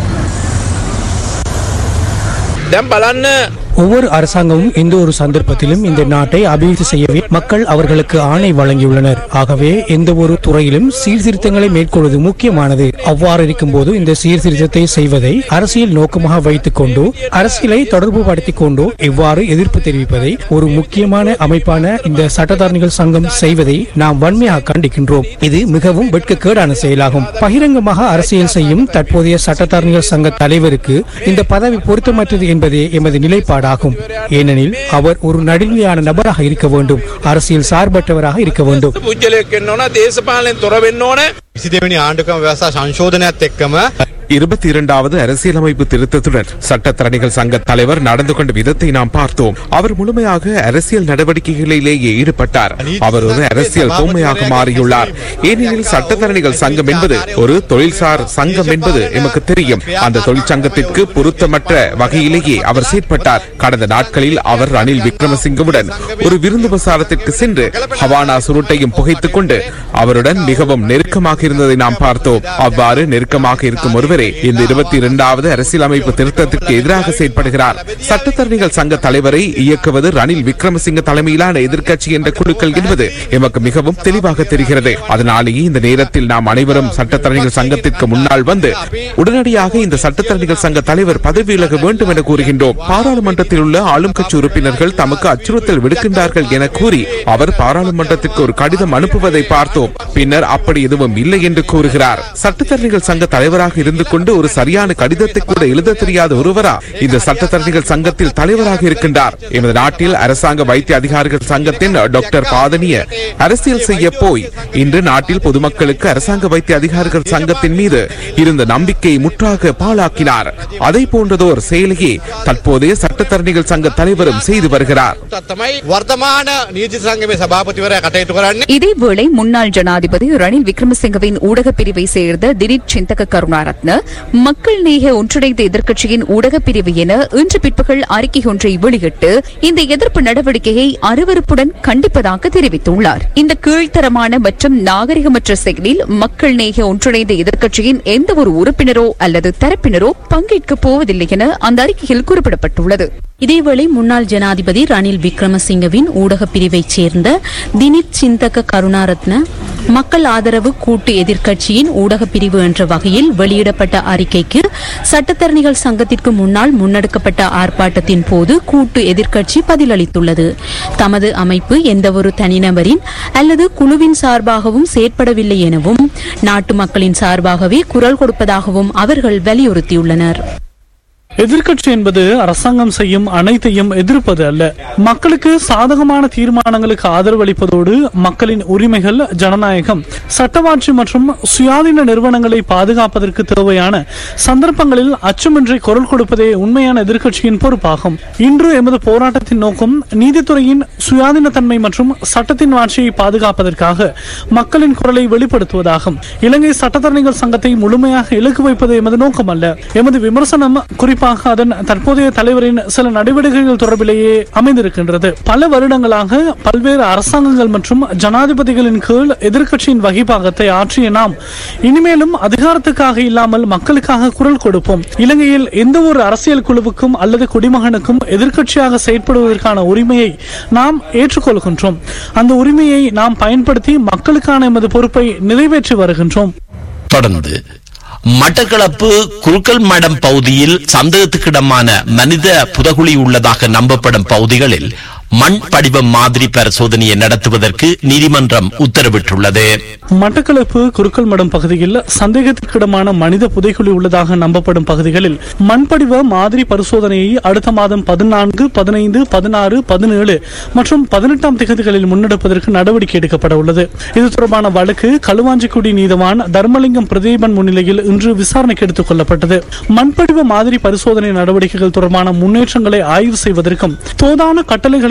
ஒவ்வொரு அரசாங்கமும் எந்த ஒரு சந்தர்ப்பத்திலும் இந்த நாட்டை அபிவிருத்தி செய்யவே மக்கள் அவர்களுக்கு ஆணை வழங்கியுள்ளனர் ஆகவே எந்த ஒரு துறையிலும் சீர்திருத்தங்களை மேற்கொள்வது முக்கியமானது அவ்வாறு இருக்கும்போது இந்த சீர்திருத்தத்தை செய்வதை அரசியல் நோக்கமாக வைத்துக் கொண்டு அரசியலை தொடர்பு படுத்திக் கொண்டு எவ்வாறு எதிர்ப்பு தெரிவிப்பதை ஒரு முக்கியமான அமைப்பான இந்த சட்டத்தரணிகள் சங்கம் செய்வதை நாம் வன்மையாக கண்டிக்கின்றோம் இது மிகவும் வெட்கக்கேடான செயலாகும் பகிரங்கமாக அரசியல் செய்யும் தற்போதைய சட்டத்தரணிகள் சங்க தலைவருக்கு இந்த பதவி பொருத்தமற்றது என்பதே எமது நிலைப்பாடாகும் ஏனெனில் அவர் ஒரு நடுநிலையான நபராக இருக்க வேண்டும் அரசியல் சார்பற்றவராக இருக்க வேண்டும் පුද්ගලයෙක් වෙන්න ඕන දේශපාලෙන් තොර වෙන්න ඕන විසිදෙවැනි ආණ්ඩුක්‍රම ව්‍යවස්ථා සංශෝධනයත් එක්කම இருபத்தி இரண்டாவது அரசியலமைப்பு திருத்தத்துடன் சட்டத்தரணிகள் சங்க தலைவர் நடந்து கொண்ட விதத்தை நாம் பார்த்தோம் அவர் முழுமையாக அரசியல் நடவடிக்கைகளிலேயே ஈடுபட்டார் அவர் ஒரு அரசியல் பொம்மையாக மாறியுள்ளார் ஏனெனில் சட்டத்தரணிகள் சங்கம் என்பது ஒரு தொழில்சார் சங்கம் என்பது எமக்கு தெரியும் அந்த தொழிற்சங்கத்திற்கு பொருத்தமற்ற வகையிலேயே அவர் செயற்பட்டார் கடந்த நாட்களில் அவர் ரணில் விக்ரமசிங்கவுடன் ஒரு விருந்து பிரசாரத்திற்கு சென்று ஹவானா சுருட்டையும் புகைத்துக் கொண்டு அவருடன் மிகவும் நெருக்கமாக இருந்ததை நாம் பார்த்தோம் அவ்வாறு நெருக்கமாக இருக்கும் ஒருவரே இந்த இருபத்தி இரண்டாவது அரசியலமைப்பு திருத்தத்திற்கு எதிராக செயற்படுகிறார் சட்டத்தரணிகள் சங்க தலைவரை இயக்குவது ரணில் விக்ரமசிங்க தலைமையிலான எதிர்க்கட்சி என்ற குழுக்கள் என்பது எமக்கு மிகவும் தெளிவாக தெரிகிறது அதனாலேயே இந்த நேரத்தில் நாம் அனைவரும் சட்டத்தரணிகள் சங்கத்திற்கு முன்னால் வந்து உடனடியாக இந்த சட்டத்தரணிகள் சங்க தலைவர் பதவி விலக வேண்டும் என கூறுகின்றோம் பாராளுமன்றத்தில் உள்ள ஆளும் கட்சி உறுப்பினர்கள் தமக்கு அச்சுறுத்தல் விடுக்கின்றார்கள் என கூறி அவர் பாராளுமன்றத்திற்கு ஒரு கடிதம் அனுப்புவதை பார்த்தோம் பின்னர் அப்படி எதுவும் இல்லை என்று கூறுகிறார் சட்டத்தரணிகள் சங்க தலைவராக இருந்து கொண்டு ஒரு சரியான கடிதத்தை கூட எழுத தெரியாத ஒருவரா இந்த சட்டத்தரணிகள் சங்கத்தில் தலைவராக இருக்கின்றார் எமது நாட்டில் அரசாங்க வைத்திய அதிகாரிகள் சங்கத்தின் டாக்டர் பாதனிய அரசியல் செய்ய போய் இன்று நாட்டில் பொதுமக்களுக்கு அரசாங்க வைத்திய அதிகாரிகள் சங்கத்தின் மீது இருந்த நம்பிக்கையை முற்றாக பாழாக்கினார் அதை போன்றதோர் செயலையே தற்போதைய சட்டத்தரணிகள் சங்க தலைவரும் செய்து வருகிறார் තමයි වර්තමාන නීති සංගමේ සභාපතිවරයා කටයුතු කරන්නේ இதேவேளை முன்னாள் ஜனாதிபதி ரணில் விக்ரமசிங்கவின் ஊடகப் பிரிவை சேர்ந்த திலீப் சிந்தக கருணாரத்ன மக்கள் நேய ஒன்றிணைந்த எதிர்க்கட்சியின் ஊடகப் பிரிவு என இன்று பிற்பகல் அறிக்கை ஒன்றை வெளியிட்டு இந்த எதிர்ப்பு நடவடிக்கையை அருவருப்புடன் கண்டிப்பதாக தெரிவித்துள்ளார் இந்த கீழ்த்தரமான மற்றும் நாகரிகமற்ற செயலில் மக்கள் நேய ஒன்றிணைந்த எதிர்க்கட்சியின் எந்த ஒரு உறுப்பினரோ அல்லது தரப்பினரோ பங்கேற்கப் போவதில்லை என அந்த அறிக்கையில் குறிப்பிடப்பட்டுள்ளது இதேவேளை முன்னாள் ஜனாதிபதி ரணில் விக்ரமசிங்கவின் ஊடகப் பிரிவைச் சேர்ந்த தினித் சிந்தக கருணாரத்ன மக்கள் ஆதரவு கூட்டு எதிர்க்கட்சியின் ஊடகப் பிரிவு என்ற வகையில் வெளியிடப்பட்ட அறிக்கைக்கு சட்டத்தரணிகள் சங்கத்திற்கு முன்னால் முன்னெடுக்கப்பட்ட ஆர்ப்பாட்டத்தின் போது கூட்டு எதிர்க்கட்சி பதிலளித்துள்ளது தமது அமைப்பு எந்தவொரு தனிநபரின் அல்லது குழுவின் சார்பாகவும் செயற்படவில்லை எனவும் நாட்டு மக்களின் சார்பாகவே குரல் கொடுப்பதாகவும் அவர்கள் வலியுறுத்தியுள்ளனர் எதிர்க்கட்சி என்பது அரசாங்கம் செய்யும் அனைத்தையும் எதிர்ப்பது அல்ல மக்களுக்கு சாதகமான தீர்மானங்களுக்கு ஆதரவளிப்பதோடு மக்களின் உரிமைகள் ஜனநாயகம் சட்டமாட்சி மற்றும் சுயாதீன நிறுவனங்களை பாதுகாப்பதற்கு தேவையான சந்தர்ப்பங்களில் அச்சமின்றி குரல் கொடுப்பதே உண்மையான எதிர்க்கட்சியின் பொறுப்பாகும் இன்று எமது போராட்டத்தின் நோக்கம் நீதித்துறையின் சுயாதீன தன்மை மற்றும் சட்டத்தின் ஆட்சியை பாதுகாப்பதற்காக மக்களின் குரலை வெளிப்படுத்துவதாகும் இலங்கை சட்டத்தரணிகள் சங்கத்தை முழுமையாக இலக்கு வைப்பது எமது நோக்கம் அல்ல எமது விமர்சனம் குறிப்பாக அதன் தற்போதைய தலைவரின் சில நடவடிக்கைகள் தொடர்பிலேயே அமைந்திருக்கின்றது பல வருடங்களாக பல்வேறு அரசாங்கங்கள் மற்றும் ஜனாதிபதிகளின் கீழ் எதிர்க்கட்சியின் வகிபாகத்தை ஆற்றிய நாம் இனிமேலும் அதிகாரத்துக்காக இல்லாமல் மக்களுக்காக குரல் கொடுப்போம் இலங்கையில் எந்த ஒரு அரசியல் குழுவுக்கும் அல்லது குடிமகனுக்கும் எதிர்க்கட்சியாக செயற்படுவதற்கான உரிமையை நாம் ஏற்றுக்கொள்கின்றோம் அந்த உரிமையை நாம் பயன்படுத்தி மக்களுக்கான எமது பொறுப்பை நிறைவேற்றி வருகின்றோம் தொடர்ந்து மட்டக்களப்பு குருக்கல் மடம் பகுதியில் சந்தேகத்துக்கிடமான மனித புதகுழி உள்ளதாக நம்பப்படும் பகுதிகளில் மண் படிவம் மாதிரி பரிசோதனையை நடத்துவதற்கு நீதிமன்றம் உத்தரவிட்டுள்ளது மட்டக்களப்பு குருக்கல் மடம் பகுதியில் சந்தேகத்திற்கிடமான மனித புதைக்குழி உள்ளதாக நம்பப்படும் பகுதிகளில் மண்படிவ மாதிரி பரிசோதனையை அடுத்த மாதம் பதினான்கு பதினைந்து பதினாறு பதினேழு மற்றும் பதினெட்டாம் திகதிகளில் முன்னெடுப்பதற்கு நடவடிக்கை எடுக்கப்பட உள்ளது இது தொடர்பான வழக்கு களுவாஞ்சிக்குடி நீதவான் தர்மலிங்கம் பிரதீபன் முன்னிலையில் இன்று விசாரணைக்கு எடுத்துக் கொள்ளப்பட்டது மண்படிவ மாதிரி பரிசோதனை நடவடிக்கைகள் தொடர்பான முன்னேற்றங்களை ஆய்வு செய்வதற்கும் தோதான கட்டளைகளை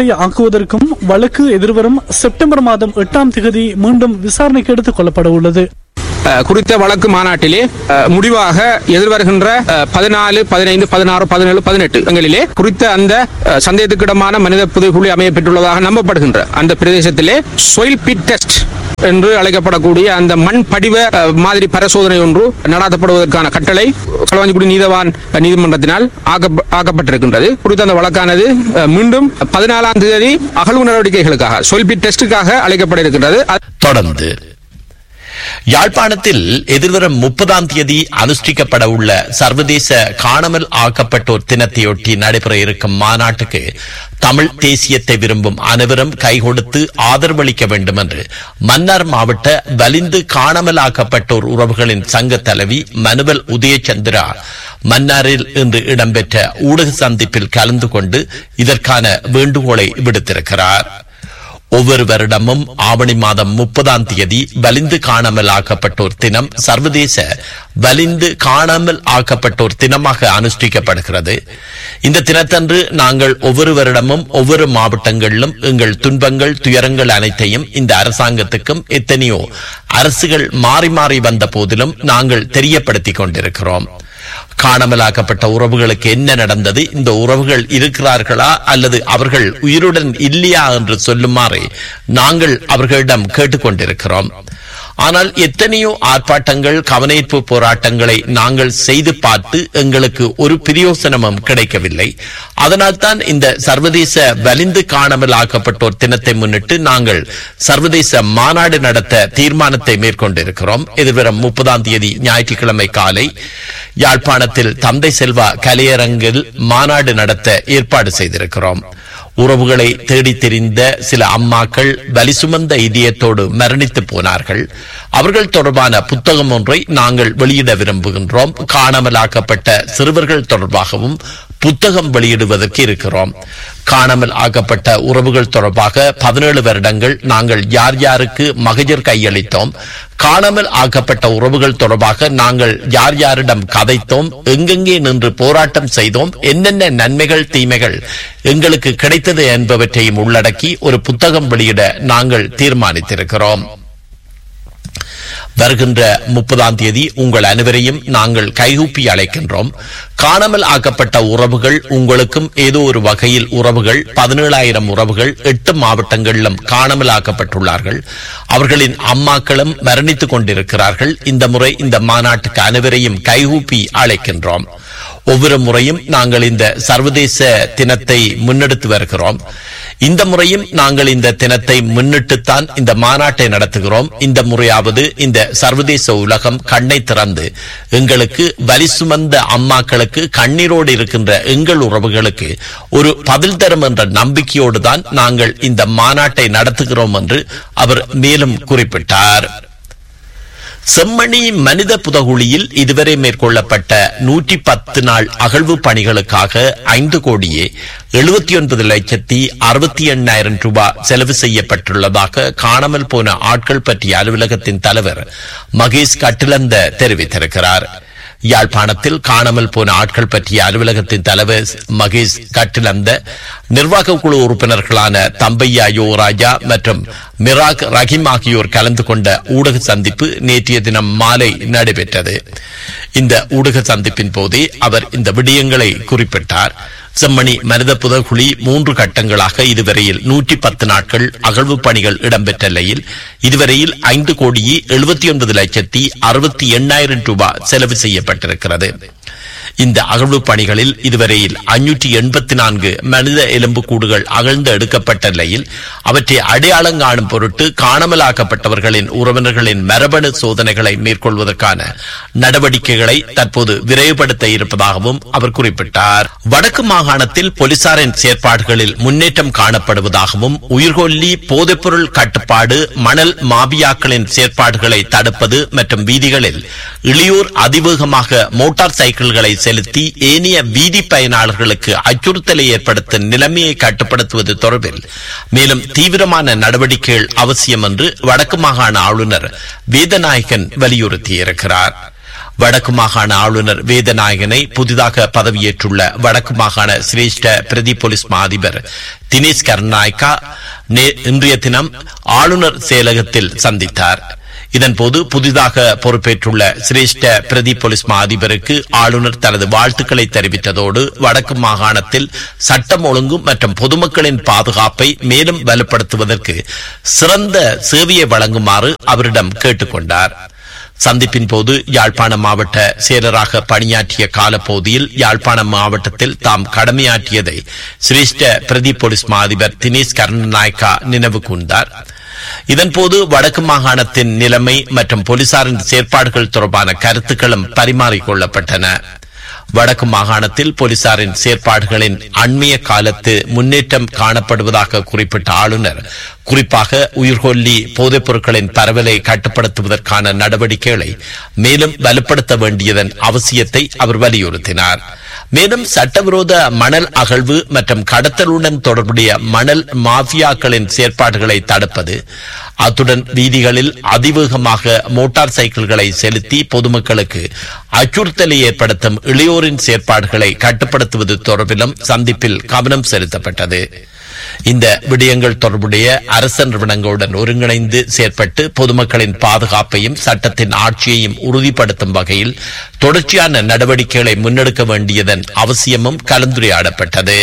நடைமுறை ஆக்குவதற்கும் வழக்கு எதிர்வரும் செப்டம்பர் மாதம் எட்டாம் திகதி மீண்டும் விசாரணைக்கு எடுத்துக் கொள்ளப்பட உள்ளது அஹ், குறித்த வழக்கு மாநாட்டிலே அஹ், முடிவாக எதிர்வருகின்ற பதினாலு பதினைந்து பதினாறு பதினேழு பதினெட்டு இடங்களிலே குறித்த அந்த அஹ், சந்தேகத்துக்கிடமான மனித புதைகுழி அமைய பெற்றுள்ளதாக நம்பப்படுகின்ற அந்த பிரதேசத்திலே சொயில் பிட் டெஸ்ட் என்று அழைக்கப்படக்கூடிய அந்த மண் படிவ அஹ், மாதிரி பரிசோதனை ஒன்று நடாத்தப்படுவதற்கான கட்டளை களவாஞ்சிக்குடி நீதவான் நீதிமன்றத்தினால் ஆக்கப்ப- ஆக்கப்பட்டிருக்கின்றது குறித்த அந்த வழக்கானது அஹ், மீண்டும் பதினாலாம் தேதி அகழ்வு நடவடிக்கைகளுக்காக சொயில் பிட் டெஸ்டுக்காக அழைக்கப்பட இருக்கின்றது தொடர்ந்து யாழ்ப்பாணத்தில் எதிர்வரும் முப்பதாம் தேதி அனுஷ்டிக்கப்பட உள்ள சர்வதேச காணாமல் ஆக்கப்பட்டோர் தினத்தையொட்டி நடைபெற இருக்கும் மாநாட்டுக்கு தமிழ் தேசியத்தை விரும்பும் அனைவரும் கைகொடுத்து ஆதரவளிக்க வேண்டும் என்று மன்னார் மாவட்ட வலிந்து காணாமல் ஆக்கப்பட்டோர் உறவுகளின் சங்க தலைவி மனுவல் உதயச்சந்திரா மன்னாரில் இன்று இடம்பெற்ற ஊடக சந்திப்பில் கலந்து கொண்டு இதற்கான வேண்டுகோளை விடுத்திருக்கிறார் ஒவ்வொரு வருடமும் ஆவணி மாதம் முப்பதாம் தேதி வலிந்து காணாமல் ஆக்கப்பட்டோர் தினம் சர்வதேச வலிந்து காணாமல் ஆக்கப்பட்டோர் தினமாக அனுஷ்டிக்கப்படுகிறது இந்த தினத்தன்று நாங்கள் ஒவ்வொரு வருடமும் ஒவ்வொரு மாவட்டங்களிலும் எங்கள் துன்பங்கள் துயரங்கள் அனைத்தையும் இந்த அரசாங்கத்துக்கும் எத்தனையோ அரசுகள் மாறி மாறி வந்த போதிலும் நாங்கள் தெரியப்படுத்திக் கொண்டிருக்கிறோம் காணாமலாக்கப்பட்ட உறவுகளுக்கு என்ன நடந்தது இந்த உறவுகள் இருக்கிறார்களா அல்லது அவர்கள் உயிருடன் இல்லையா என்று சொல்லுமாறு நாங்கள் அவர்களிடம் கேட்டுக்கொண்டிருக்கிறோம் ஆனால் எத்தனையோ ஆர்ப்பாட்டங்கள் கவனஈர்ப்பு போராட்டங்களை நாங்கள் செய்து பார்த்து எங்களுக்கு ஒரு பிரயோசனமும் கிடைக்கவில்லை அதனால்தான் இந்த சர்வதேச வலிந்து காணாமல் ஆக்கப்பட்டோர் தினத்தை முன்னிட்டு நாங்கள் சர்வதேச மாநாடு நடத்த தீர்மானத்தை மேற்கொண்டிருக்கிறோம் எதிர்வரும் முப்பதாம் தேதி ஞாயிற்றுக்கிழமை காலை யாழ்ப்பாணத்தில் தந்தை செல்வா கலையரங்கில் மாநாடு நடத்த ஏற்பாடு செய்திருக்கிறோம் உறவுகளை தேடித் தெரிந்த சில அம்மாக்கள் வலி சுமந்த இதயத்தோடு மரணித்து போனார்கள் அவர்கள் தொடர்பான புத்தகம் ஒன்றை நாங்கள் வெளியிட விரும்புகின்றோம் காணாமலாக்கப்பட்ட சிறுவர்கள் தொடர்பாகவும் புத்தகம் வெளியிடுவதற்கு இருக்கிறோம் காணாமல் ஆக்கப்பட்ட உறவுகள் தொடர்பாக பதினேழு வருடங்கள் நாங்கள் யார் யாருக்கு மகஜர் கையளித்தோம் காணாமல் ஆக்கப்பட்ட உறவுகள் தொடர்பாக நாங்கள் யார் யாரிடம் கதைத்தோம் எங்கெங்கே நின்று போராட்டம் செய்தோம் என்னென்ன நன்மைகள் தீமைகள் எங்களுக்கு கிடைத்தது என்பவற்றையும் உள்ளடக்கி ஒரு புத்தகம் வெளியிட நாங்கள் தீர்மானித்திருக்கிறோம் வருகின்ற முப்பதாம் தேதி உங்கள் அனைவரையும் நாங்கள் கைகூப்பி அழைக்கின்றோம் காணாமல் ஆக்கப்பட்ட உறவுகள் உங்களுக்கும் ஏதோ ஒரு வகையில் உறவுகள் பதினேழாயிரம் உறவுகள் எட்டு மாவட்டங்களிலும் காணாமல் ஆக்கப்பட்டுள்ளார்கள் அவர்களின் அம்மாக்களும் மரணித்துக் கொண்டிருக்கிறார்கள் இந்த முறை இந்த மாநாட்டுக்கு அனைவரையும் கைகூப்பி அழைக்கின்றோம் ஒவ்வொரு முறையும் நாங்கள் இந்த சர்வதேச தினத்தை முன்னெடுத்து வருகிறோம் இந்த முறையும் நாங்கள் இந்த தினத்தை முன்னிட்டுத்தான் இந்த மாநாட்டை நடத்துகிறோம் இந்த முறையாவது இந்த சர்வதேச உலகம் கண்ணை திறந்து எங்களுக்கு வலி சுமந்த அம்மாக்களுக்கு கண்ணீரோடு இருக்கின்ற எங்கள் உறவுகளுக்கு ஒரு பதில் தரும் என்ற நம்பிக்கையோடு தான் நாங்கள் இந்த மாநாட்டை நடத்துகிறோம் என்று அவர் மேலும் குறிப்பிட்டார் செம்மணி மனித புதகுழியில் இதுவரை மேற்கொள்ளப்பட்ட நூற்றி பத்து நாள் அகழ்வு பணிகளுக்காக ஐந்து கோடியே எழுபத்தி ஒன்பது லட்சத்தி அறுபத்தி எண்ணாயிரம் ரூபாய் செலவு செய்யப்பட்டுள்ளதாக காணாமல் போன ஆட்கள் பற்றிய அலுவலகத்தின் தலைவர் மகேஷ் கட்டிலந்த தெரிவித்திருக்கிறார் யாழ்ப்பாணத்தில் காணாமல் போன ஆட்கள் பற்றிய அலுவலகத்தின் தலைவர் மகேஷ் கட்டிலந்த நிர்வாக குழு உறுப்பினர்களான தம்பையா யோராஜா மற்றும் மிராக் ரஹீம் ஆகியோர் கலந்து கொண்ட ஊடக சந்திப்பு நேற்றைய தினம் மாலை நடைபெற்றது இந்த ஊடக சந்திப்பின் போதே அவர் இந்த விடயங்களை குறிப்பிட்டார் செம்மணி மனித புதகுழி மூன்று கட்டங்களாக இதுவரையில் நூற்றி பத்து நாட்கள் அகழ்வு பணிகள் இடம்பெற்ற நிலையில் இதுவரையில் ஐந்து கோடியே எழுபத்தி ஒன்பது லட்சத்தி அறுபத்தி எண்ணாயிரம் ரூபாய் செலவு செய்யப்பட்டிருக்கிறது இந்த அகழ்வு பணிகளில் இதுவரையில் அஞ்சூற்றி எண்பத்தி நான்கு மனித எலும்புக்கூடுகள் அகழ்ந்து எடுக்கப்பட்ட நிலையில் அவற்றை அடையாளம் காணும் பொருட்டு காணாமலாக்கப்பட்டவர்களின் உறவினர்களின் மரபணு சோதனைகளை மேற்கொள்வதற்கான நடவடிக்கைகளை தற்போது விரைவுபடுத்த இருப்பதாகவும் அவர் குறிப்பிட்டார் வடக்கு மாகாணத்தில் போலீசாரின் செயற்பாடுகளில் முன்னேற்றம் காணப்படுவதாகவும் உயிர்கொல்லி போதைப்பொருள் கட்டுப்பாடு மணல் மாபியாக்களின் செயற்பாடுகளை தடுப்பது மற்றும் வீதிகளில் இளையோர் அதிவேகமாக மோட்டார் சைக்கிள்களை செலுத்தி ஏனைய வீதி பயனாளர்களுக்கு அச்சுறுத்தலை ஏற்படுத்தும் நிலைமையை கட்டுப்படுத்துவது தொடர்பில் மேலும் தீவிரமான நடவடிக்கைகள் அவசியம் என்று வடக்கு மாகாண ஆளுநர் வேதநாயகன் வலியுறுத்தியிருக்கிறார் வடக்கு மாகாண ஆளுநர் வேதநாயகனை புதிதாக பதவியேற்றுள்ள வடக்கு மாகாண சிரேஷ்ட பிரதி போலீஸ் மா அதிபர் தினேஷ் கருணாய்கா நே- இன்றைய தினம் ஆளுநர் செயலகத்தில் சந்தித்தார் இதன்போது புதிதாக பொறுப்பேற்றுள்ள சிரேஷ்ட பிரதி போலீஸ் மா அதிபருக்கு ஆளுநர் தனது வாழ்த்துக்களை தெரிவித்ததோடு வடக்கு மாகாணத்தில் சட்டம் ஒழுங்கு மற்றும் பொதுமக்களின் பாதுகாப்பை மேலும் வலுப்படுத்துவதற்கு சிறந்த சேவையை வழங்குமாறு அவரிடம் கேட்டுக்கொண்டார் சந்திப்பின் போது யாழ்ப்பாணம் மாவட்ட செயலராக பணியாற்றிய காலப்பகுதியில் யாழ்ப்பாணம் மாவட்டத்தில் தாம் கடமையாற்றியதை சிரேஷ்ட பிரதி போலீஸ் மா அதிபர் தினேஷ் கருணாநாயக்கா நினைவு கூர்ந்தார் இதன்போது வடக்கு மாகாணத்தின் நிலைமை மற்றும் போலீசாரின் செயற்பாடுகள் தொடர்பான கருத்துக்களும் பரிமாறிக்கொள்ளப்பட்டன வடக்கு மாகாணத்தில் போலீசாரின் செயற்பாடுகளின் அண்மைய காலத்து முன்னேற்றம் காணப்படுவதாக குறிப்பிட்ட ஆளுநர் குறிப்பாக உயிர்கொல்லி போதைப் பொருட்களின் பரவலை கட்டுப்படுத்துவதற்கான நடவடிக்கைகளை மேலும் வலுப்படுத்த வேண்டியதன் அவசியத்தை அவர் வலியுறுத்தினார் மேலும் சட்டவிரோத மணல் அகழ்வு மற்றும் கடத்தலுடன் தொடர்புடைய மணல் மாஃபியாக்களின் செயற்பாடுகளை தடுப்பது அத்துடன் வீதிகளில் அதிவேகமாக மோட்டார் சைக்கிள்களை செலுத்தி பொதுமக்களுக்கு அச்சுறுத்தலை ஏற்படுத்தும் இளையோரின் செயற்பாடுகளை கட்டுப்படுத்துவது தொடர்பிலும் சந்திப்பில் கவனம் செலுத்தப்பட்டது இந்த விடயங்கள் தொடர்புடைய அரச நிறுவனங்களுடன் ஒருங்கிணைந்து செயற்பட்டு பொதுமக்களின் பாதுகாப்பையும் சட்டத்தின் ஆட்சியையும் உறுதிப்படுத்தும் வகையில் தொடர்ச்சியான நடவடிக்கைகளை முன்னெடுக்க வேண்டியதன் அவசியமும் கலந்துரையாடப்பட்டது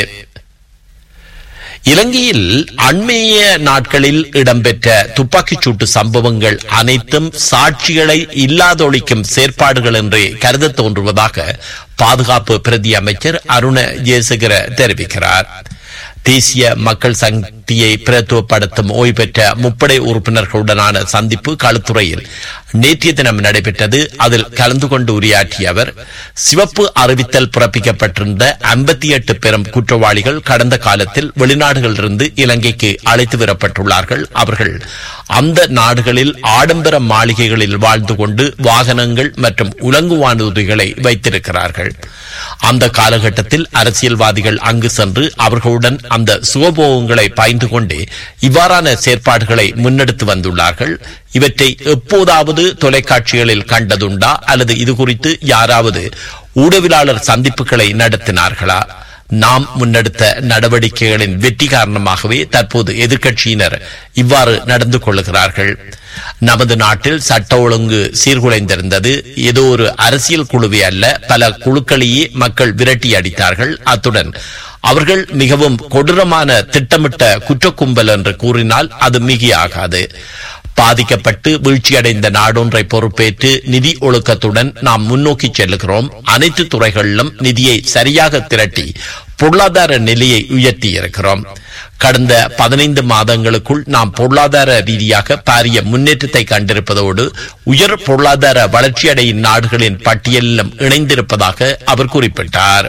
இலங்கையில் அண்மைய நாட்களில் இடம்பெற்ற துப்பாக்கிச் சூட்டு சம்பவங்கள் அனைத்தும் சாட்சிகளை இல்லாதொழிக்கும் செயற்பாடுகள் என்றே கருத தோன்றுவதாக பாதுகாப்பு பிரதி அமைச்சர் அருண ஜெயசேகர தெரிவிக்கிறார் தேசிய மக்கள் சக்தியை பிரத்துவப்படுத்தும் ஓய்வு பெற்ற முப்படை உறுப்பினர்களுடனான சந்திப்பு களுத்துறையில் நேற்றைய தினம் நடைபெற்றது அதில் கலந்து கொண்டு உரையாற்றிய அவர் சிவப்பு அறிவித்தல் பிறப்பிக்கப்பட்டிருந்த ஐம்பத்தி எட்டு பெரும் குற்றவாளிகள் கடந்த காலத்தில் வெளிநாடுகளிலிருந்து இலங்கைக்கு அழைத்து வரப்பட்டுள்ளார்கள் அவர்கள் அந்த நாடுகளில் ஆடம்பர மாளிகைகளில் வாழ்ந்து கொண்டு வாகனங்கள் மற்றும் உலங்குவானூர்திகளை வைத்திருக்கிறார்கள் அந்த காலகட்டத்தில் அரசியல்வாதிகள் அங்கு சென்று அவர்களுடன் அந்த சுகபோகங்களை பாய்ந்து கொண்டே இவ்வாறான செயற்பாடுகளை முன்னெடுத்து வந்துள்ளார்கள் இவற்றை எப்போதாவது தொலைக்காட்சிகளில் கண்டதுண்டா அல்லது இது குறித்து யாராவது ஊடகவியலாளர் சந்திப்புகளை நடத்தினார்களா நாம் முன்னெடுத்த நடவடிக்கைகளின் வெற்றி காரணமாகவே தற்போது எதிர்க்கட்சியினர் இவ்வாறு நடந்து கொள்ளுகிறார்கள் நமது நாட்டில் சட்ட ஒழுங்கு சீர்குலைந்திருந்தது ஏதோ ஒரு அரசியல் குழுவே அல்ல பல குழுக்களையே மக்கள் விரட்டி அடித்தார்கள் அத்துடன் அவர்கள் மிகவும் கொடூரமான திட்டமிட்ட குற்றக்கும்பல் என்று கூறினால் அது மிகையாகாது பாதிக்கப்பட்டு வீழ்ச்சியடைந்த நாடொன்றை பொறுப்பேற்று நிதி ஒழுக்கத்துடன் நாம் முன்னோக்கி செல்லுகிறோம் அனைத்து துறைகளிலும் நிதியை சரியாக திரட்டி பொருளாதார நிலையை உயர்த்தி இருக்கிறோம் கடந்த பதினைந்து மாதங்களுக்குள் நாம் பொருளாதார ரீதியாக பாரிய முன்னேற்றத்தை கண்டிருப்பதோடு உயர் பொருளாதார வளர்ச்சியடையும் நாடுகளின் பட்டியலிலும் இணைந்திருப்பதாக அவர் குறிப்பிட்டார்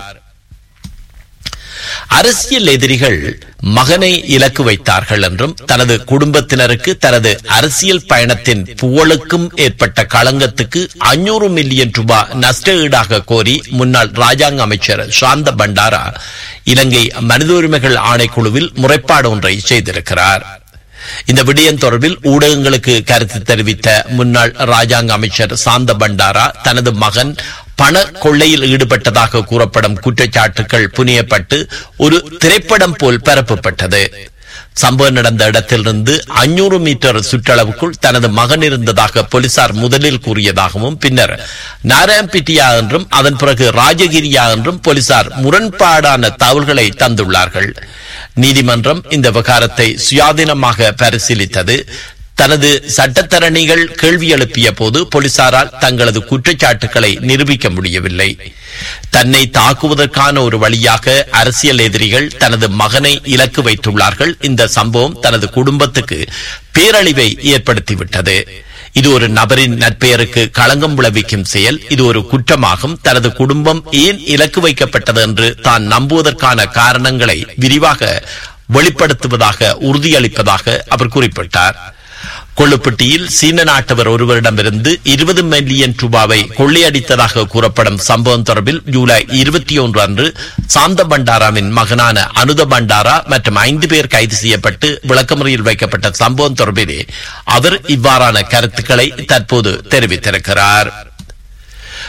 அரசியல் எதிரிகள் மகனை இலக்கு வைத்தார்கள் என்றும் தனது குடும்பத்தினருக்கு தனது அரசியல் பயணத்தின் புகழுக்கும் ஏற்பட்ட களங்கத்துக்கு அஞ்சூறு மில்லியன் ரூபாய் நஷ்ட ஈடாக கோரி முன்னாள் ராஜாங்க அமைச்சர் சாந்த பண்டாரா இலங்கை மனித உரிமைகள் ஆணைக்குழுவில் முறைப்பாடு ஒன்றை செய்திருக்கிறார் இந்த விடயம் தொடர்பில் ஊடகங்களுக்கு கருத்து தெரிவித்த முன்னாள் ராஜாங்க அமைச்சர் சாந்த பண்டாரா தனது மகன் பண கொள்ளையில் ஈடுபட்டதாக கூறப்படும் குற்றச்சாட்டுகள் புனியப்பட்டு ஒரு திரைப்படம் போல் பரப்பப்பட்டது சம்பவம் நடந்த இடத்திலிருந்து அஞ்சூறு மீட்டர் சுற்றளவுக்குள் தனது மகன் இருந்ததாக போலீசார் முதலில் கூறியதாகவும் பின்னர் நாராயம்பிட்டியா என்றும் அதன் பிறகு ராஜகிரியா என்றும் போலீசார் முரண்பாடான தகவல்களை தந்துள்ளார்கள் நீதிமன்றம் இந்த விவகாரத்தை சுயாதீனமாக பரிசீலித்தது தனது சட்டத்தரணிகள் கேள்வி எழுப்பிய போது போலீசாரால் தங்களது குற்றச்சாட்டுகளை நிரூபிக்க முடியவில்லை தன்னை தாக்குவதற்கான ஒரு வழியாக அரசியல் எதிரிகள் தனது மகனை இலக்கு வைத்துள்ளார்கள் இந்த சம்பவம் தனது குடும்பத்துக்கு பேரழிவை ஏற்படுத்திவிட்டது இது ஒரு நபரின் நற்பெயருக்கு களங்கம் விளைவிக்கும் செயல் இது ஒரு குற்றமாகும் தனது குடும்பம் ஏன் இலக்கு வைக்கப்பட்டது என்று தான் நம்புவதற்கான காரணங்களை விரிவாக வெளிப்படுத்துவதாக உறுதியளிப்பதாக அவர் குறிப்பிட்டார் கொள்ளுப்பட்டியில் சீன நாட்டவர் ஒருவரிடமிருந்து இருபது மில்லியன் ரூபாவை கொள்ளையடித்ததாக கூறப்படும் சம்பவம் தொடர்பில் ஜூலை இருபத்தி ஒன்று அன்று சாந்த பண்டாராவின் மகனான அனுத பண்டாரா மற்றும் ஐந்து பேர் கைது செய்யப்பட்டு விளக்கமுறையில் வைக்கப்பட்ட சம்பவம் தொடர்பிலே அவர் இவ்வாறான கருத்துக்களை தற்போது தெரிவித்திருக்கிறார்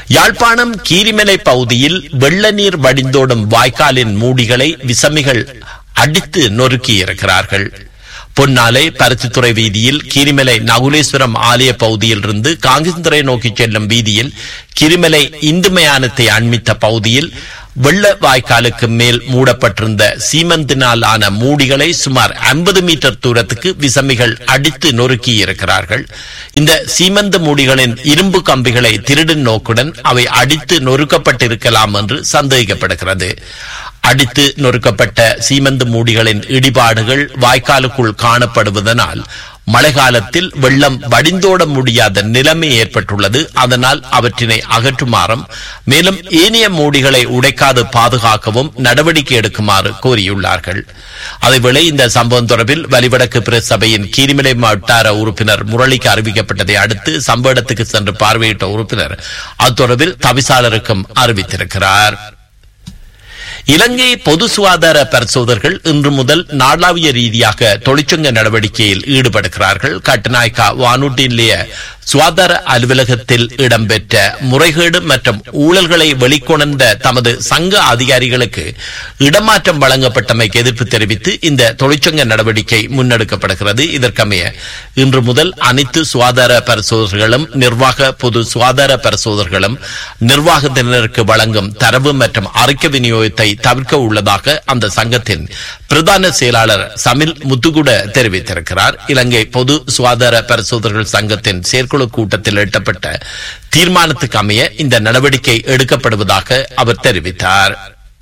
யாழ்ப்பாணம் கீரிமலை பகுதியில் வெள்ள நீர் வடிந்தோடும் வாய்க்காலின் மூடிகளை விசமிகள் அடித்து நொறுக்கி இருக்கிறார்கள் பொன்னாலை பருத்தித்துறை வீதியில் கிரிமலை நகுலேஸ்வரம் ஆலய பகுதியில் இருந்து காங்கிரந்துறை நோக்கி செல்லும் வீதியில் கிரிமலை இந்து மயானத்தை அண்மித்த பகுதியில் வெள்ள வாய்க்காலுக்கு மேல் மூடப்பட்டிருந்த சீமந்தினால் ஆன மூடிகளை சுமார் 50 மீட்டர் தூரத்துக்கு விசமிகள் அடித்து நொறுக்கி இருக்கிறார்கள் இந்த சீமந்த மூடிகளின் இரும்பு கம்பிகளை திருடும் நோக்குடன் அவை அடித்து நொறுக்கப்பட்டிருக்கலாம் என்று சந்தேகிக்கப்படுகிறது அடித்து நொறுக்கப்பட்ட சீமந்து மூடிகளின் இடிபாடுகள் வாய்க்காலுக்குள் காணப்படுவதனால் மழை காலத்தில் வெள்ளம் வடிந்தோட முடியாத நிலைமை ஏற்பட்டுள்ளது அதனால் அவற்றினை அகற்றுமாறும் மேலும் ஏனைய மூடிகளை உடைக்காது பாதுகாக்கவும் நடவடிக்கை எடுக்குமாறு கோரியுள்ளார்கள் அதேவேளை இந்த சம்பவம் தொடர்பில் வலிவடக்கு பிரஸ் சபையின் கீரிமலை வட்டார உறுப்பினர் முரளிக்கு அறிவிக்கப்பட்டதை அடுத்து சம்பவ இடத்துக்கு சென்று பார்வையிட்ட உறுப்பினர் அத்தொடர்பில் தவிசாளருக்கும் அறிவித்திருக்கிறார் இலங்கை பொது சுகாதார பரிசோதகர்கள் இன்று முதல் நாளாவிய ரீதியாக தொழிற்சங்க நடவடிக்கையில் ஈடுபடுகிறார்கள் கட்டுநாயக்கா வானூட்டி நிலைய சுகாதார அலுவலகத்தில் இடம்பெற்ற முறைகேடு மற்றும் ஊழல்களை வெளிக்கொணர்ந்த தமது சங்க அதிகாரிகளுக்கு இடமாற்றம் வழங்கப்பட்டமைக்கு எதிர்ப்பு தெரிவித்து இந்த தொழிற்சங்க நடவடிக்கை முன்னெடுக்கப்படுகிறது இதற்கமைய இன்று முதல் அனைத்து சுகாதார பரிசோதகர்களும் நிர்வாக பொது சுகாதார பரிசோதகர்களும் நிர்வாகத்தினருக்கு வழங்கும் தரவு மற்றும் அறிக்கை விநியோகத்தை தவிர்க்க உள்ளதாக அந்த சங்கத்தின் பிரதான செயலாளர் சமில் முத்துகுட தெரிவித்திருக்கிறார் இலங்கை பொது சுகாதார பரிசோதகர்கள் சங்கத்தின் செயற்குழு கூட்டத்தில் எட்டப்பட்ட தீர்மானத்துக்கு அமைய இந்த நடவடிக்கை எடுக்கப்படுவதாக அவர் தெரிவித்தார்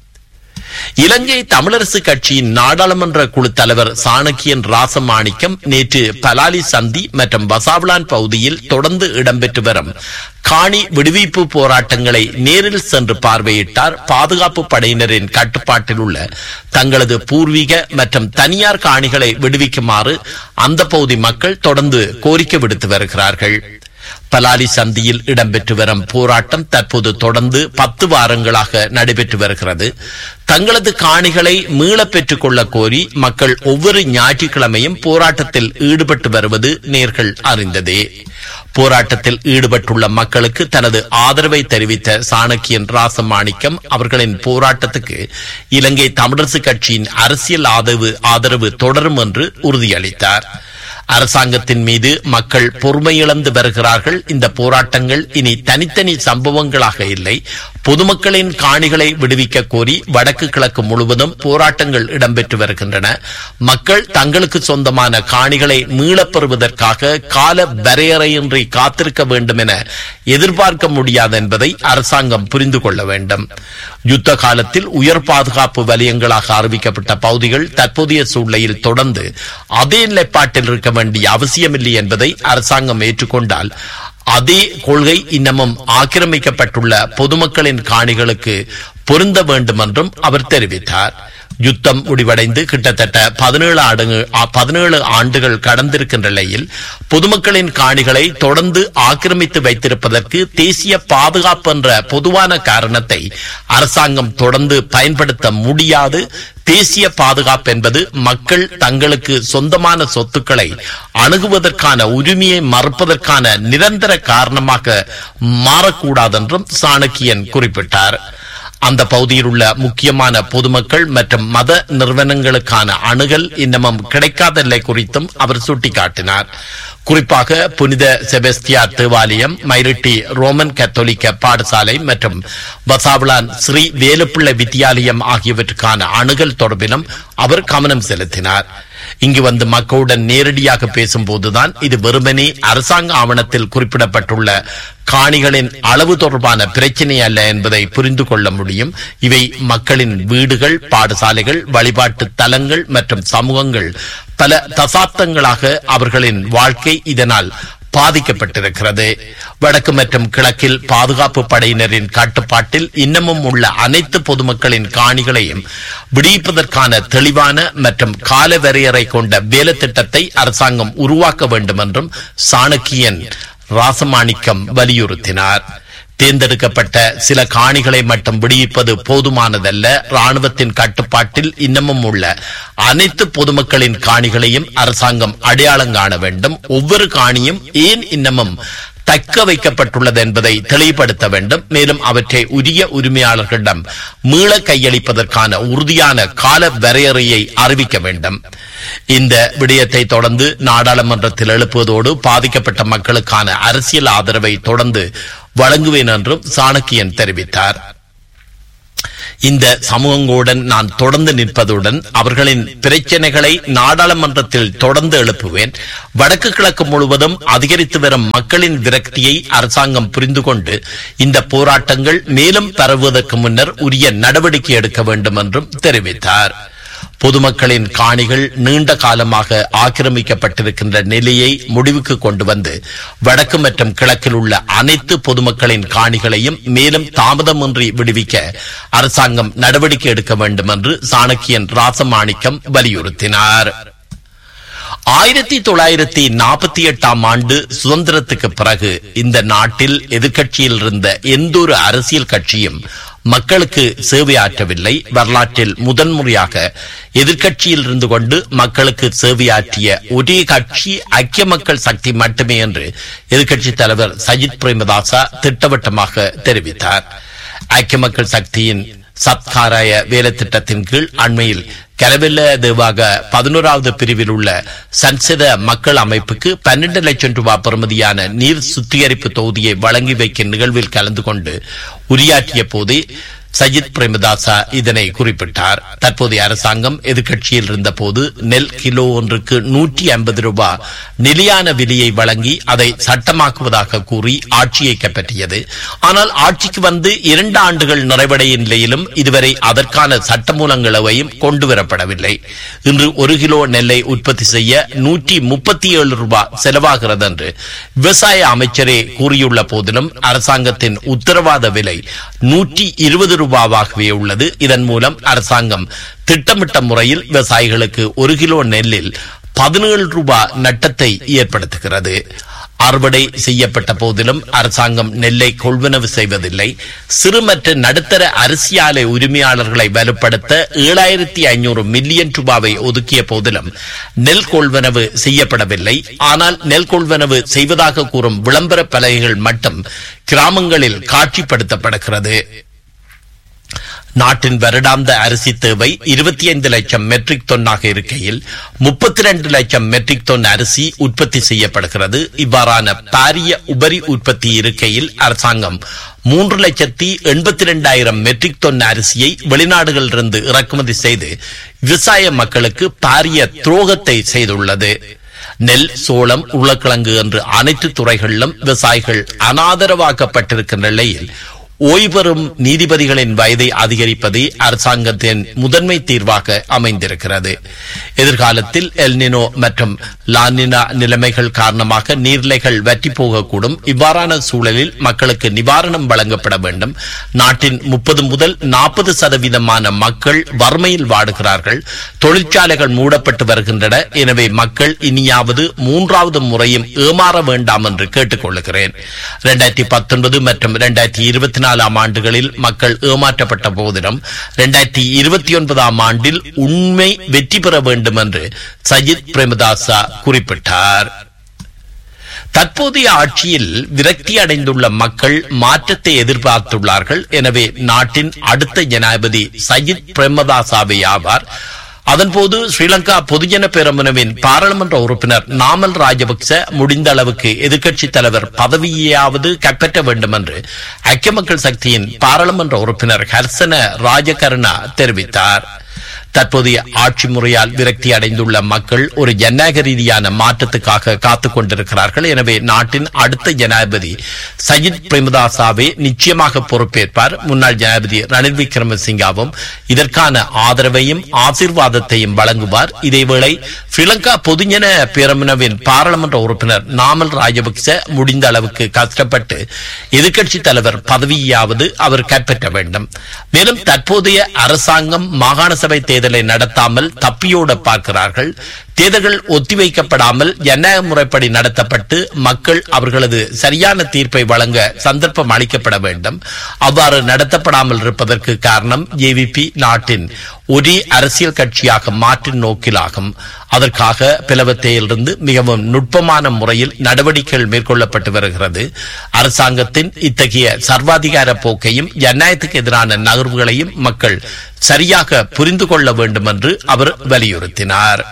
இலங்கை தமிழரசு கட்சியின் நாடாளுமன்ற குழு தலைவர் சாணக்கியன் ராசமாணிக்கம் நேற்று பலாலி சந்தி மற்றும் வசாவளான் பகுதியில் தொடர்ந்து இடம்பெற்று வரும் காணி விடுவிப்பு போராட்டங்களை நேரில் சென்று பார்வையிட்டார் பாதுகாப்பு படையினரின் கட்டுப்பாட்டில் உள்ள தங்களது பூர்வீக மற்றும் தனியார் காணிகளை விடுவிக்குமாறு அந்த பகுதி மக்கள் தொடர்ந்து கோரிக்கை விடுத்து வருகிறார்கள் பலாலி சந்தியில் இடம்பெற்று வரும் போராட்டம் தற்போது தொடர்ந்து பத்து வாரங்களாக நடைபெற்று வருகிறது தங்களது காணிகளை மீள பெற்றுக் கொள்ள கோரி மக்கள் ஒவ்வொரு ஞாயிற்றுக்கிழமையும் போராட்டத்தில் ஈடுபட்டு வருவது நேர்கள் அறிந்ததே போராட்டத்தில் ஈடுபட்டுள்ள மக்களுக்கு தனது ஆதரவை தெரிவித்த சாணக்கியன் ராசமாணிக்கம் அவர்களின் போராட்டத்துக்கு இலங்கை தமிழரசு கட்சியின் அரசியல் ஆதரவு ஆதரவு தொடரும் என்று உறுதியளித்தார் அரசாங்கத்தின் மீது மக்கள் பொறுமையிழந்து வருகிறார்கள் இந்த போராட்டங்கள் இனி தனித்தனி சம்பவங்களாக இல்லை பொதுமக்களின் காணிகளை விடுவிக்க கோரி வடக்கு கிழக்கு முழுவதும் போராட்டங்கள் இடம்பெற்று வருகின்றன மக்கள் தங்களுக்கு சொந்தமான காணிகளை மீளப் பெறுவதற்காக கால வரையறையின்றி காத்திருக்க வேண்டும் என எதிர்பார்க்க முடியாது என்பதை அரசாங்கம் புரிந்து கொள்ள வேண்டும் யுத்த காலத்தில் உயர் பாதுகாப்பு வலயங்களாக அறிவிக்கப்பட்ட பகுதிகள் தற்போதைய சூழ்நிலையில் தொடர்ந்து அதே நிலைப்பாட்டில் இருக்க வேண்டிய அவசியமில்லை என்பதை அரசாங்கம் ஏற்றுக்கொண்டால் அதே கொள்கை இன்னமும் ஆக்கிரமிக்கப்பட்டுள்ள பொதுமக்களின் காணிகளுக்கு பொருந்த வேண்டும் என்றும் அவர் தெரிவித்தார் யுத்தம் முடிவடைந்து கிட்டத்தட்ட பதினேழு ஆண்டு பதினேழு ஆண்டுகள் கடந்திருக்கின்ற நிலையில் பொதுமக்களின் காணிகளை தொடர்ந்து ஆக்கிரமித்து வைத்திருப்பதற்கு தேசிய பாதுகாப்பு என்ற பொதுவான காரணத்தை அரசாங்கம் தொடர்ந்து பயன்படுத்த முடியாது தேசிய பாதுகாப்பு என்பது மக்கள் தங்களுக்கு சொந்தமான சொத்துக்களை அணுகுவதற்கான உரிமையை மறுப்பதற்கான நிரந்தர காரணமாக மாறக்கூடாதென்றும் சாணக்கியன் குறிப்பிட்டார் அந்த பகுதியில் உள்ள முக்கியமான பொதுமக்கள் மற்றும் மத நிறுவனங்களுக்கான அணுகல் இன்னமும் கிடைக்காத நிலை குறித்தும் அவர் சுட்டிக்காட்டினார் குறிப்பாக புனித செபஸ்தியார் தேவாலயம் மயிரிட்டி ரோமன் கத்தோலிக்க பாடசாலை மற்றும் வசாவளான் ஸ்ரீ வேலுப்பிள்ளை வித்தியாலயம் ஆகியவற்றுக்கான அணுகல் தொடர்பிலும் அவர் கவனம் செலுத்தினார் இங்கு வந்து மக்களுடன் நேரடியாக பேசும்போதுதான் இது வெறுமனே அரசாங்க ஆவணத்தில் குறிப்பிடப்பட்டுள்ள காணிகளின் அளவு தொடர்பான பிரச்சனை அல்ல என்பதை புரிந்து கொள்ள முடியும் இவை மக்களின் வீடுகள் பாடசாலைகள் வழிபாட்டு தலங்கள் மற்றும் சமூகங்கள் பல தசாப்தங்களாக அவர்களின் வாழ்க்கை இதனால் பாதிக்கப்பட்டிருக்கிறது வடக்கு மற்றும் கிழக்கில் பாதுகாப்பு படையினரின் கட்டுப்பாட்டில் இன்னமும் உள்ள அனைத்து பொதுமக்களின் காணிகளையும் விடுவிப்பதற்கான தெளிவான மற்றும் கால வரையறை கொண்ட வேலை திட்டத்தை அரசாங்கம் உருவாக்க வேண்டும் என்றும் சாணக்கியன் ராசமாணிக்கம் வலியுறுத்தினார் தேர்ந்தெடுக்கப்பட்ட சில காணிகளை மட்டும் விடுவிப்பது போதுமானதல்ல ராணுவத்தின் கட்டுப்பாட்டில் இன்னமும் உள்ள அனைத்து பொதுமக்களின் காணிகளையும் அரசாங்கம் அடையாளம் காண வேண்டும் ஒவ்வொரு காணியும் ஏன் இன்னமும் தக்க வைக்கப்பட்டுள்ளது என்பதை தெளிவுபடுத்த வேண்டும் மேலும் அவற்றை உரிய உரிமையாளர்களிடம் மீள கையளிப்பதற்கான உறுதியான கால வரையறையை அறிவிக்க வேண்டும் இந்த விடயத்தை தொடர்ந்து நாடாளுமன்றத்தில் எழுப்புவதோடு பாதிக்கப்பட்ட மக்களுக்கான அரசியல் ஆதரவை தொடர்ந்து வழங்குவேன் என்றும் சாணக்கியன் தெரிவித்தார் இந்த சமூகங்களுடன் நான் தொடர்ந்து நிற்பதுடன் அவர்களின் பிரச்சனைகளை நாடாளுமன்றத்தில் தொடர்ந்து எழுப்புவேன் வடக்கு கிழக்கு முழுவதும் அதிகரித்து வரும் மக்களின் விரக்தியை அரசாங்கம் புரிந்து கொண்டு இந்த போராட்டங்கள் மேலும் பரவுவதற்கு முன்னர் உரிய நடவடிக்கை எடுக்க வேண்டும் என்றும் தெரிவித்தார் பொதுமக்களின் காணிகள் நீண்ட காலமாக ஆக்கிரமிக்கப்பட்டிருக்கின்ற நிலையை முடிவுக்கு கொண்டு வந்து வடக்கு மற்றும் கிழக்கில் உள்ள அனைத்து பொதுமக்களின் காணிகளையும் மேலும் தாமதமின்றி விடுவிக்க அரசாங்கம் நடவடிக்கை எடுக்க வேண்டும் என்று சாணக்கியன் ராசமாணிக்கம் வலியுறுத்தினார் ஆயிரத்தி தொள்ளாயிரத்தி நாற்பத்தி எட்டாம் ஆண்டு சுதந்திரத்துக்கு பிறகு இந்த நாட்டில் எதிர்க்கட்சியில் இருந்த எந்த ஒரு அரசியல் கட்சியும் மக்களுக்கு சேவையாற்றவில்லை வரலாற்றில் முதன்முறையாக எதிர்க்கட்சியில் இருந்து கொண்டு மக்களுக்கு சேவையாற்றிய ஒரே கட்சி ஐக்கிய மக்கள் சக்தி மட்டுமே என்று எதிர்க்கட்சி தலைவர் சஜித் பிரேமதாசா திட்டவட்டமாக தெரிவித்தார் ஐக்கிய மக்கள் சக்தியின் சத்காராய வேலை திட்டத்தின் கீழ் அண்மையில் கரவெல்ல தேவாக பதினோராவது பிரிவில் உள்ள சன்சத மக்கள் அமைப்புக்கு பன்னெண்டு லட்சம் ரூபாய் பெறுமதியான நீர் சுத்திகரிப்பு தொகுதியை வழங்கி வைக்கும் நிகழ்வில் கலந்து கொண்டு உரையாற்றிய போதே சஜித் பிரேமதாசா இதனை குறிப்பிட்டார் தற்போதைய அரசாங்கம் எதிர்க்கட்சியில் இருந்தபோது நெல் கிலோ ஒன்றுக்கு நூற்றி ஐம்பது ரூபாய் நிலையான விலையை வழங்கி அதை சட்டமாக்குவதாக கூறி ஆட்சியை கைப்பற்றியது ஆனால் ஆட்சிக்கு வந்து இரண்டு ஆண்டுகள் நிறைவடையும் நிலையிலும் இதுவரை அதற்கான சட்டமூலங்களவையும் கொண்டுவரப்படவில்லை இன்று ஒரு கிலோ நெல்லை உற்பத்தி செய்ய நூற்றி முப்பத்தி ஏழு ரூபாய் செலவாகிறது என்று விவசாய அமைச்சரே கூறியுள்ள போதிலும் அரசாங்கத்தின் உத்தரவாத விலை நூற்றி இருபது ரூபாவாகவே உள்ளது இதன் மூலம் அரசாங்கம் திட்டமிட்ட முறையில் விவசாயிகளுக்கு ஒரு கிலோ நெல்லில் பதினேழு ரூபாய் நட்டத்தை ஏற்படுத்துகிறது அறுவடை செய்யப்பட்ட போதிலும் அரசாங்கம் நெல்லை கொள்வனவு செய்வதில்லை சிறு மற்றும் நடுத்தர அரிசி ஆலை உரிமையாளர்களை வலுப்படுத்த ஏழாயிரத்தி ஐநூறு மில்லியன் ரூபாவை ஒதுக்கிய போதிலும் நெல் கொள்வனவு செய்யப்படவில்லை ஆனால் நெல் கொள்வனவு செய்வதாக கூறும் விளம்பர பலகைகள் மட்டும் கிராமங்களில் காட்சிப்படுத்தப்படுகிறது நாட்டின் வருடாந்த அரிசி தேவை இருபத்தி ஐந்து லட்சம் மெட்ரிக் டன்னாக இருக்கையில் முப்பத்தி ரெண்டு லட்சம் மெட்ரிக் டன் அரிசி உற்பத்தி செய்யப்படுகிறது இவ்வாறான பாரிய உபரி உற்பத்தி இருக்கையில் அரசாங்கம் மூன்று லட்சத்தி எண்பத்தி இரண்டாயிரம் மெட்ரிக் டன் அரிசியை வெளிநாடுகளிலிருந்து இறக்குமதி செய்து விவசாய மக்களுக்கு பாரிய துரோகத்தை செய்துள்ளது நெல் சோளம் உருளைக்கிழங்கு என்று அனைத்து துறைகளிலும் விவசாயிகள் அனாதரவாக்கப்பட்டிருக்கின்ற நிலையில் ஓய்வெறும் நீதிபதிகளின் வயதை அதிகரிப்பதே அரசாங்கத்தின் முதன்மை தீர்வாக அமைந்திருக்கிறது எதிர்காலத்தில் எல்னினோ மற்றும் லானினா நிலைமைகள் காரணமாக நீர்நிலைகள் வற்றி போகக்கூடும் இவ்வாறான சூழலில் மக்களுக்கு நிவாரணம் வழங்கப்பட வேண்டும் நாட்டின் முப்பது முதல் நாற்பது சதவீதமான மக்கள் வறுமையில் வாடுகிறார்கள் தொழிற்சாலைகள் மூடப்பட்டு வருகின்றன எனவே மக்கள் இனியாவது மூன்றாவது முறையும் ஏமாற வேண்டாம் என்று கேட்டுக்கொள்கிறேன் இரண்டாயிரத்தி பத்தொன்பது மற்றும் இரண்டாயிரத்தி இருபத்தி நாலாம் ஆண்டுகளில் மக்கள் ஏமாற்றப்பட்ட போதிலும் இரண்டாயிரத்தி இருபத்தி ஒன்பதாம் ஆண்டில் உண்மை வெற்றி பெற வேண்டும் என்று சஜித் பிரேமதாசா குறிப்பிட்டார் தற்போதைய ஆட்சியில் விரக்தி அடைந்துள்ள மக்கள் மாற்றத்தை எதிர்பார்த்துள்ளார்கள் எனவே நாட்டின் அடுத்த ஜனாதிபதி சஜித் பிரேமதாசாவே ஆவார் அதன்போது ஸ்ரீலங்கா பொதுஜன பேரமுனவின் பாராளுமன்ற உறுப்பினர் நாமல் ராஜபக்ச முடிந்த அளவுக்கு எதிர்க்கட்சி தலைவர் பதவியையாவது கைப்பற்ற வேண்டும் என்று ஐக்கிய மக்கள் சக்தியின் பாராளுமன்ற உறுப்பினர் ஹர்சன ராஜகருணா தெரிவித்தார் தற்போதைய ஆட்சி முறையால் விரக்தி அடைந்துள்ள மக்கள் ஒரு ஜனநாயக ரீதியான மாற்றத்துக்காக காத்துக் கொண்டிருக்கிறார்கள் எனவே நாட்டின் அடுத்த ஜனாதிபதி சஜித் பிரேமதாசாவே நிச்சயமாக பொறுப்பேற்பார் முன்னாள் ஜனாதிபதி ரணில் விக்ரமசிங்காவும் இதற்கான ஆதரவையும் ஆசீர்வாதத்தையும் வழங்குவார் இதேவேளை ஸ்ரீலங்கா பொதுஜன பேரமுனவின் பாராளுமன்ற உறுப்பினர் நாமல் ராஜபக்ச முடிந்த அளவுக்கு கஷ்டப்பட்டு எதிர்க்கட்சி தலைவர் பதவியாவது அவர் கைப்பற்ற வேண்டும் மேலும் தற்போதைய அரசாங்கம் மாகாண சபை தேர்தலை நடத்தாமல் தப்பியோட பார்க்கிறார்கள் தேர்தல்கள் ஒத்திவைக்கப்படாமல் ஜனநாயக முறைப்படி நடத்தப்பட்டு மக்கள் அவர்களது சரியான தீர்ப்பை வழங்க சந்தர்ப்பம் அளிக்கப்பட வேண்டும் அவ்வாறு நடத்தப்படாமல் இருப்பதற்கு காரணம் ஜேவிபி நாட்டின் ஒரே அரசியல் கட்சியாக மாற்றும் நோக்கிலாகும் அதற்காக பிளவத்தையிலிருந்து மிகவும் நுட்பமான முறையில் நடவடிக்கைகள் மேற்கொள்ளப்பட்டு வருகிறது அரசாங்கத்தின் இத்தகைய சர்வாதிகார போக்கையும் ஜனநாயகத்துக்கு எதிரான நகர்வுகளையும் மக்கள் சரியாக புரிந்து கொள்ள வேண்டும் என்று அவர் வலியுறுத்தினார்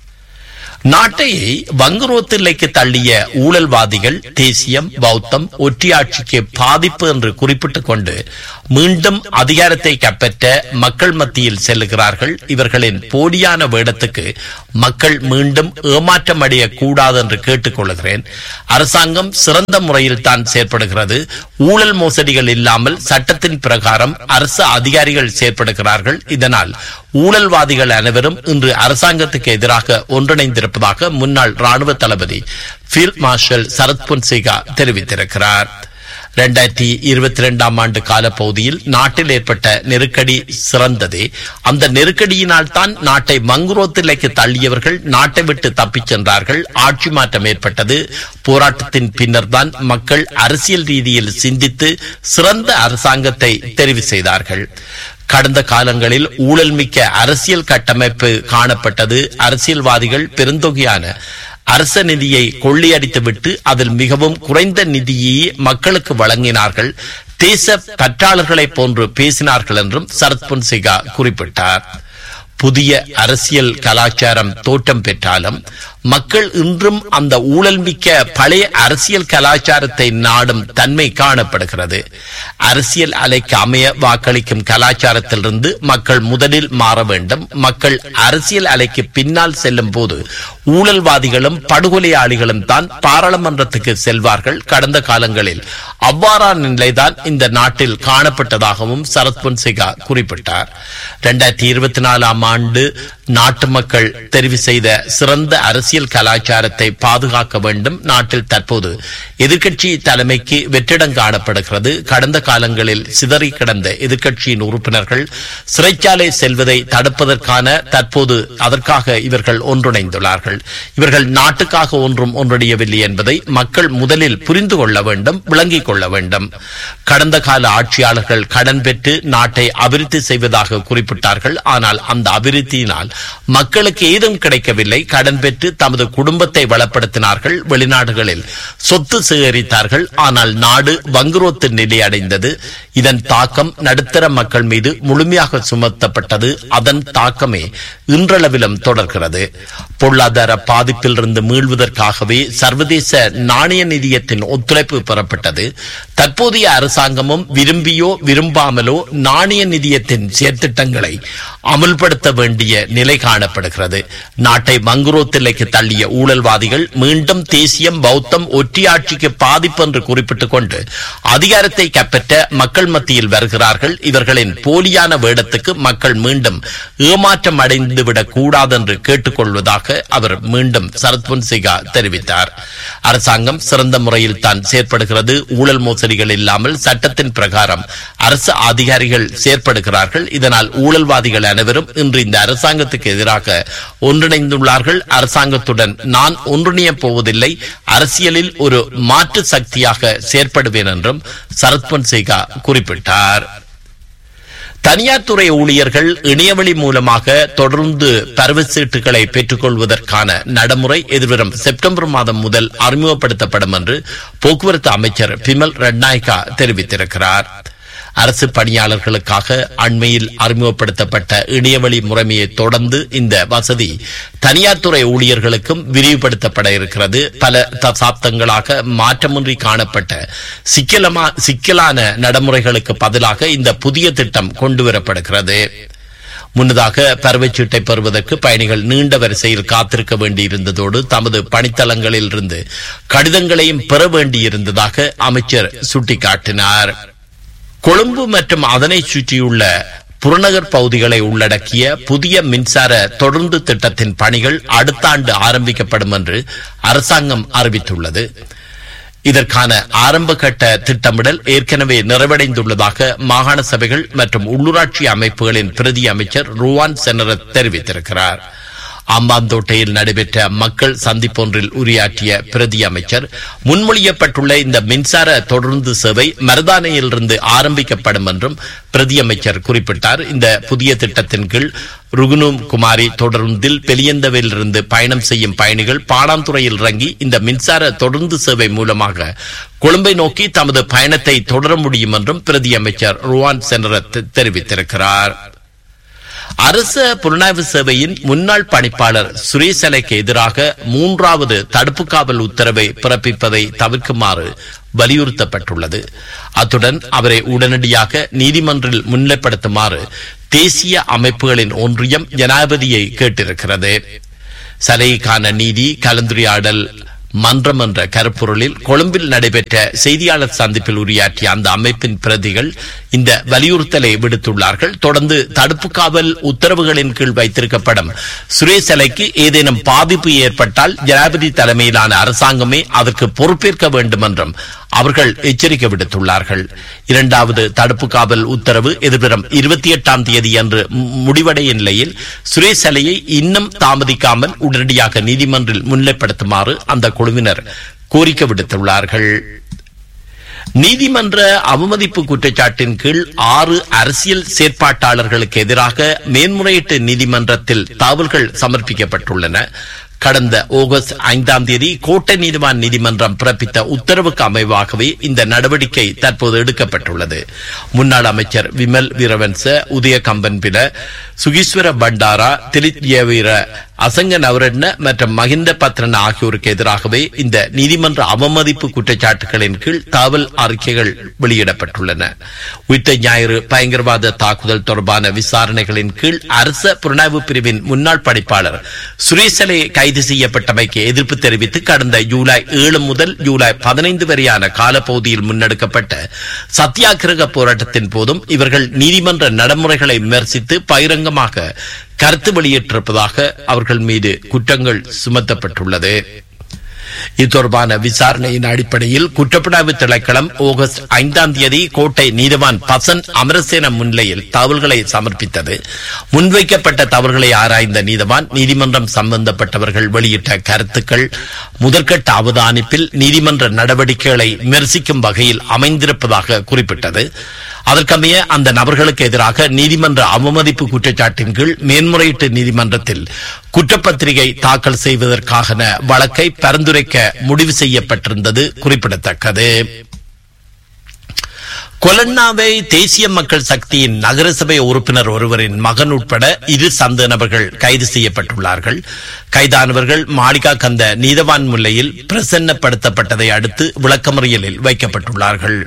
நாட்டை வங்குரோத்திலைக்கு தள்ளிய ஊழல்வாதிகள் தேசியம் பௌத்தம் ஒற்றியாட்சிக்கு பாதிப்பு என்று குறிப்பிட்டுக் கொண்டு மீண்டும் அதிகாரத்தை கைப்பற்ற மக்கள் மத்தியில் செல்லுகிறார்கள் இவர்களின் போலியான வேடத்துக்கு மக்கள் மீண்டும் ஏமாற்றம் அடைய கூடாது என்று கேட்டுக் கொள்கிறேன் அரசாங்கம் சிறந்த முறையில் தான் செயற்படுகிறது ஊழல் மோசடிகள் இல்லாமல் சட்டத்தின் பிரகாரம் அரசு அதிகாரிகள் செயற்படுகிறார்கள் இதனால் ஊழல்வாதிகள் அனைவரும் இன்று அரசாங்கத்துக்கு எதிராக ஒன்றிணைந்திருப்பதாக முன்னாள் ராணுவ தளபதி ஃபீல்ட் மார்ஷல் சரத் பொன்சேகா தெரிவித்திருக்கிறார் இரண்டாயிரத்தி இருபத்தி இரண்டாம் ஆண்டு காலப்பகுதியில் நாட்டில் ஏற்பட்ட நெருக்கடி சிறந்ததே அந்த நெருக்கடியினால் தான் நாட்டை மங்குரோத்திலைக்கு தள்ளியவர்கள் நாட்டை விட்டு தப்பிச் சென்றார்கள் ஆட்சி மாற்றம் ஏற்பட்டது போராட்டத்தின் பின்னர் தான் மக்கள் அரசியல் ரீதியில் சிந்தித்து சிறந்த அரசாங்கத்தை தெரிவு செய்தார்கள் கடந்த காலங்களில் ஊழல் மிக்க அரசியல் கட்டமைப்பு காணப்பட்டது அரசியல்வாதிகள் பெருந்தொகையான அரச நிதியை கொள்ளையடித்துவிட்டு அதில் மிகவும் குறைந்த நிதியை மக்களுக்கு வழங்கினார்கள் தேச பற்றாளர்களைப் போன்று பேசினார்கள் என்றும் சரத் பொன்சேகா குறிப்பிட்டார் புதிய அரசியல் கலாச்சாரம் தோற்றம் பெற்றாலும் மக்கள் இன்றும் அந்த ஊழல் மிக்க பழைய அரசியல் கலாச்சாரத்தை நாடும் தன்மை காணப்படுகிறது அரசியல் அலைக்கு அமைய வாக்களிக்கும் கலாச்சாரத்திலிருந்து மக்கள் முதலில் மாற வேண்டும் மக்கள் அரசியல் அலைக்கு பின்னால் செல்லும் போது ஊழல்வாதிகளும் படுகொலையாளிகளும் தான் பாராளுமன்றத்துக்கு செல்வார்கள் கடந்த காலங்களில் அவ்வாறான நிலைதான் இந்த நாட்டில் காணப்பட்டதாகவும் சரத் பொன்சேகா குறிப்பிட்டார் இரண்டாயிரத்தி இருபத்தி நாலாம் ஆண்டு நாட்டு மக்கள் தெரிவு செய்த சிறந்த அரசியல் கலாச்சாரத்தை பாதுகாக்க வேண்டும் நாட்டில் தற்போது எதிர்க்கட்சி தலைமைக்கு வெற்றிடம் காணப்படுகிறது கடந்த காலங்களில் சிதறி கிடந்த எதிர்க்கட்சியின் உறுப்பினர்கள் சிறைச்சாலை செல்வதை தடுப்பதற்கான தற்போது அதற்காக இவர்கள் ஒன்றிணைந்துள்ளார்கள் இவர்கள் நாட்டுக்காக ஒன்றும் ஒன்றிணையவில்லை என்பதை மக்கள் முதலில் புரிந்து கொள்ள வேண்டும் விளங்கிக் கொள்ள வேண்டும் கடந்த கால ஆட்சியாளர்கள் கடன் பெற்று நாட்டை அபிவிருத்தி செய்வதாக குறிப்பிட்டார்கள் ஆனால் அந்த அபிவிருத்தியினால் மக்களுக்கு ஏதும் கிடைக்கவில்லை கடன் பெற்று தமது குடும்பத்தை வளப்படுத்தினார்கள் வெளிநாடுகளில் சொத்து சேகரித்தார்கள் ஆனால் நாடு வங்குரோத்து நிலை அடைந்தது இதன் தாக்கம் நடுத்தர மக்கள் மீது முழுமையாக சுமத்தப்பட்டது அதன் தாக்கமே இன்றளவிலும் தொடர்கிறது பொருளாதார பாதிப்பிலிருந்து மீள்வதற்காகவே சர்வதேச நாணய நிதியத்தின் ஒத்துழைப்பு பெறப்பட்டது தற்போதைய அரசாங்கமும் விரும்பியோ விரும்பாமலோ நாணய நிதியத்தின் செயற்திட்டங்களை அமல்படுத்த வேண்டிய நிலை காணப்படுகிறது நாட்டை மங்குரோத்திலைக்கு தள்ளிய ஊழல்வாதிகள் மீண்டும் தேசியம் பௌத்தம் ஒற்றியாட்சிக்கு பாதிப்பு என்று குறிப்பிட்டுக் கொண்டு அதிகாரத்தை கைப்பற்ற மக்கள் மத்தியில் வருகிறார்கள் இவர்களின் போலியான வேடத்துக்கு மக்கள் மீண்டும் ஏமாற்றம் அடைந்துவிடக் கூடாது என்று கேட்டுக்கொள்வதாக அவர் மீண்டும் சரத் பொன்சேகா தெரிவித்தார் அரசாங்கம் சிறந்த முறையில் தான் செயற்படுகிறது ஊழல் மோசடிகள் இல்லாமல் சட்டத்தின் பிரகாரம் அரசு அதிகாரிகள் செயற்படுகிறார்கள் இதனால் ஊழல்வாதிகள் அனைவரும் இன்று இந்த அரசாங்கத்துக்கு எதிராக ஒன்றிணைந்துள்ளார்கள் அரசாங்கத்துடன் நான் ஒன்றிணைய போவதில்லை அரசியலில் ஒரு மாற்று சக்தியாக செயற்படுவேன் என்றும் சரத் பொன்சேகா குறிப்பிட்டார் தனியார் துறை ஊழியர்கள் இணையவழி மூலமாக தொடர்ந்து பருவச்சீட்டுகளை பெற்றுக் கொள்வதற்கான நடைமுறை எதிர்வரும் செப்டம்பர் மாதம் முதல் அறிமுகப்படுத்தப்படும் என்று போக்குவரத்து அமைச்சர் பிமல் ரட்நாயக்கா தெரிவித்திருக்கிறார் அரசு பணியாளர்களுக்காக அண்மையில் அறிமுகப்படுத்தப்பட்ட இணையவழி முறைமையை தொடர்ந்து இந்த வசதி தனியார் துறை ஊழியர்களுக்கும் விரிவுபடுத்தப்பட இருக்கிறது பல தசாப்தங்களாக மாற்றமின்றி காணப்பட்ட சிக்கலமா சிக்கலான நடைமுறைகளுக்கு பதிலாக இந்த புதிய திட்டம் கொண்டுவரப்படுகிறது முன்னதாக பறவைச்சீட்டை பெறுவதற்கு பயணிகள் நீண்ட வரிசையில் காத்திருக்க வேண்டியிருந்ததோடு தமது பணித்தளங்களில் இருந்து கடிதங்களையும் பெற வேண்டியிருந்ததாக அமைச்சர் சுட்டிக்காட்டினார் கொழும்பு மற்றும் அதனை சுற்றியுள்ள புறநகர் பகுதிகளை உள்ளடக்கிய புதிய மின்சார தொடர்ந்து திட்டத்தின் பணிகள் அடுத்த ஆண்டு ஆரம்பிக்கப்படும் என்று அரசாங்கம் அறிவித்துள்ளது இதற்கான ஆரம்ப கட்ட திட்டமிடல் ஏற்கனவே நிறைவடைந்துள்ளதாக மாகாண சபைகள் மற்றும் உள்ளூராட்சி அமைப்புகளின் பிரதி அமைச்சர் ருவான் செனரத் தெரிவித்திருக்கிறார் அம்பாந்தோட்டையில் நடைபெற்ற மக்கள் சந்திப்பொன்றில் உரையாற்றிய பிரதி அமைச்சர் முன்மொழியப்பட்டுள்ள இந்த மின்சார தொடர்ந்து சேவை மருதானையிலிருந்து ஆரம்பிக்கப்படும் என்றும் பிரதி அமைச்சர் குறிப்பிட்டார் இந்த புதிய திட்டத்தின் கீழ் ருகுனும் குமாரி தொடர்ந்தில் பெலியந்தவிலிருந்து பயணம் செய்யும் பயணிகள் பாடாந்துறையில் இறங்கி இந்த மின்சார தொடர்ந்து சேவை மூலமாக கொழும்பை நோக்கி தமது பயணத்தை தொடர முடியும் என்றும் பிரதி அமைச்சர் ருவான் செனரத் தெரிவித்திருக்கிறார் அரச புலனாய்வு சேவையின் முன்னாள் பணிப்பாளர் சுரேசலைக்கு எதிராக மூன்றாவது தடுப்பு காவல் உத்தரவை பிறப்பிப்பதை தவிர்க்குமாறு வலியுறுத்தப்பட்டுள்ளது அத்துடன் அவரை உடனடியாக நீதிமன்றில் முன்னிலைப்படுத்துமாறு தேசிய அமைப்புகளின் ஒன்றியம் ஜனாதிபதியை கேட்டிருக்கிறது சலைக்கான நீதி கலந்துரையாடல் மன்றம் என்ற கருப்பொருளில் கொழும்பில் நடைபெற்ற செய்தியாளர் சந்திப்பில் உரையாற்றிய அந்த அமைப்பின் பிரதிகள் இந்த வலியுறுத்தலை விடுத்துள்ளார்கள் தொடர்ந்து தடுப்பு காவல் உத்தரவுகளின் கீழ் வைத்திருக்கப்படும் சுரேசலைக்கு ஏதேனும் பாதிப்பு ஏற்பட்டால் ஜனாதிபதி தலைமையிலான அரசாங்கமே அதற்கு பொறுப்பேற்க வேண்டும் என்றும் அவர்கள் எச்சரிக்கை விடுத்துள்ளார்கள் இரண்டாவது தடுப்பு காவல் உத்தரவு எதிர்வரும் இருபத்தி எட்டாம் தேதி அன்று முடிவடைய நிலையில் சுரேஷ் அலையை இன்னும் தாமதிக்காமல் உடனடியாக நீதிமன்றில் முன்னிலைப்படுத்துமாறு அந்த குழுவினர் கோரிக்கை விடுத்துள்ளார்கள் நீதிமன்ற அவமதிப்பு குற்றச்சாட்டின் கீழ் ஆறு அரசியல் செயற்பாட்டாளர்களுக்கு எதிராக மேன்முறையீட்டு நீதிமன்றத்தில் தகவல்கள் சமர்ப்பிக்கப்பட்டுள்ளன கடந்த ஆகஸ்ட் ஐந்தாம் தேதி கோட்டை நீதிவான் நீதிமன்றம் பிறப்பித்த உத்தரவுக்கு அமைவாகவே இந்த நடவடிக்கை தற்போது எடுக்கப்பட்டுள்ளது முன்னாள் அமைச்சர் விமல் வீரவன்ச உதய கம்பன்பில சுகீஸ்வர பண்டாரா திலித்யவீர அசங்க நவரட்ன மற்றும் மகிந்த பத்ரன் ஆகியோருக்கு எதிராகவே இந்த நீதிமன்ற அவமதிப்பு குற்றச்சாட்டுகளின் கீழ் தகவல் அறிக்கைகள் வெளியிடப்பட்டுள்ளன உயிர்த்த ஞாயிறு பயங்கரவாத தாக்குதல் தொடர்பான விசாரணைகளின் கீழ் அரச புலனாய்வு பிரிவின் முன்னாள் பணிப்பாளர் சுரேசலே கைது செய்யப்பட்டமைக்கு எதிர்ப்பு தெரிவித்து கடந்த ஜூலை ஏழு முதல் ஜூலை பதினைந்து வரையான காலப்பகுதியில் முன்னெடுக்கப்பட்ட சத்தியாகிரக போராட்டத்தின் போதும் இவர்கள் நீதிமன்ற நடைமுறைகளை விமர்சித்து பகிரங்கமாக கருத்து வெளியிட்டிருப்பதாக அவர்கள் மீது குற்றங்கள் சுமத்தப்பட்டுள்ளது இது தொடர்பான விசாரணையின் அடிப்படையில் குற்றப்புலனாய்வு திணைக்களம் ஆகஸ்ட் ஐந்தாம் தேதி கோட்டை நீதிவான் பசன் அமரசேன முன்னிலையில் தகவல்களை சமர்ப்பித்தது முன்வைக்கப்பட்ட தவறுகளை ஆராய்ந்த நீதிவான் நீதிமன்றம் சம்பந்தப்பட்டவர்கள் வெளியிட்ட கருத்துக்கள் முதற்கட்ட அவதானிப்பில் நீதிமன்ற நடவடிக்கைகளை விமர்சிக்கும் வகையில் அமைந்திருப்பதாக குறிப்பிட்டது அதற்கமைய அந்த நபர்களுக்கு எதிராக நீதிமன்ற அவமதிப்பு குற்றச்சாட்டின் கீழ் மேன்முறையீட்டு நீதிமன்றத்தில் குற்றப்பத்திரிகை தாக்கல் செய்வதற்கான வழக்கை பரிந்துரைக்க முடிவு செய்யப்பட்டிருந்தது குறிப்பிடத்தக்கது கொலன்னாவை தேசிய மக்கள் சக்தியின் நகரசபை உறுப்பினர் ஒருவரின் மகன் உட்பட இரு சந்த நபர்கள் கைது செய்யப்பட்டுள்ளார்கள் கைதானவர்கள் மாளிகா கந்த நீதவான் முல்லையில் பிரசன்னப்படுத்தப்பட்டதை அடுத்து விளக்கமறியலில் வைக்கப்பட்டுள்ளார்கள்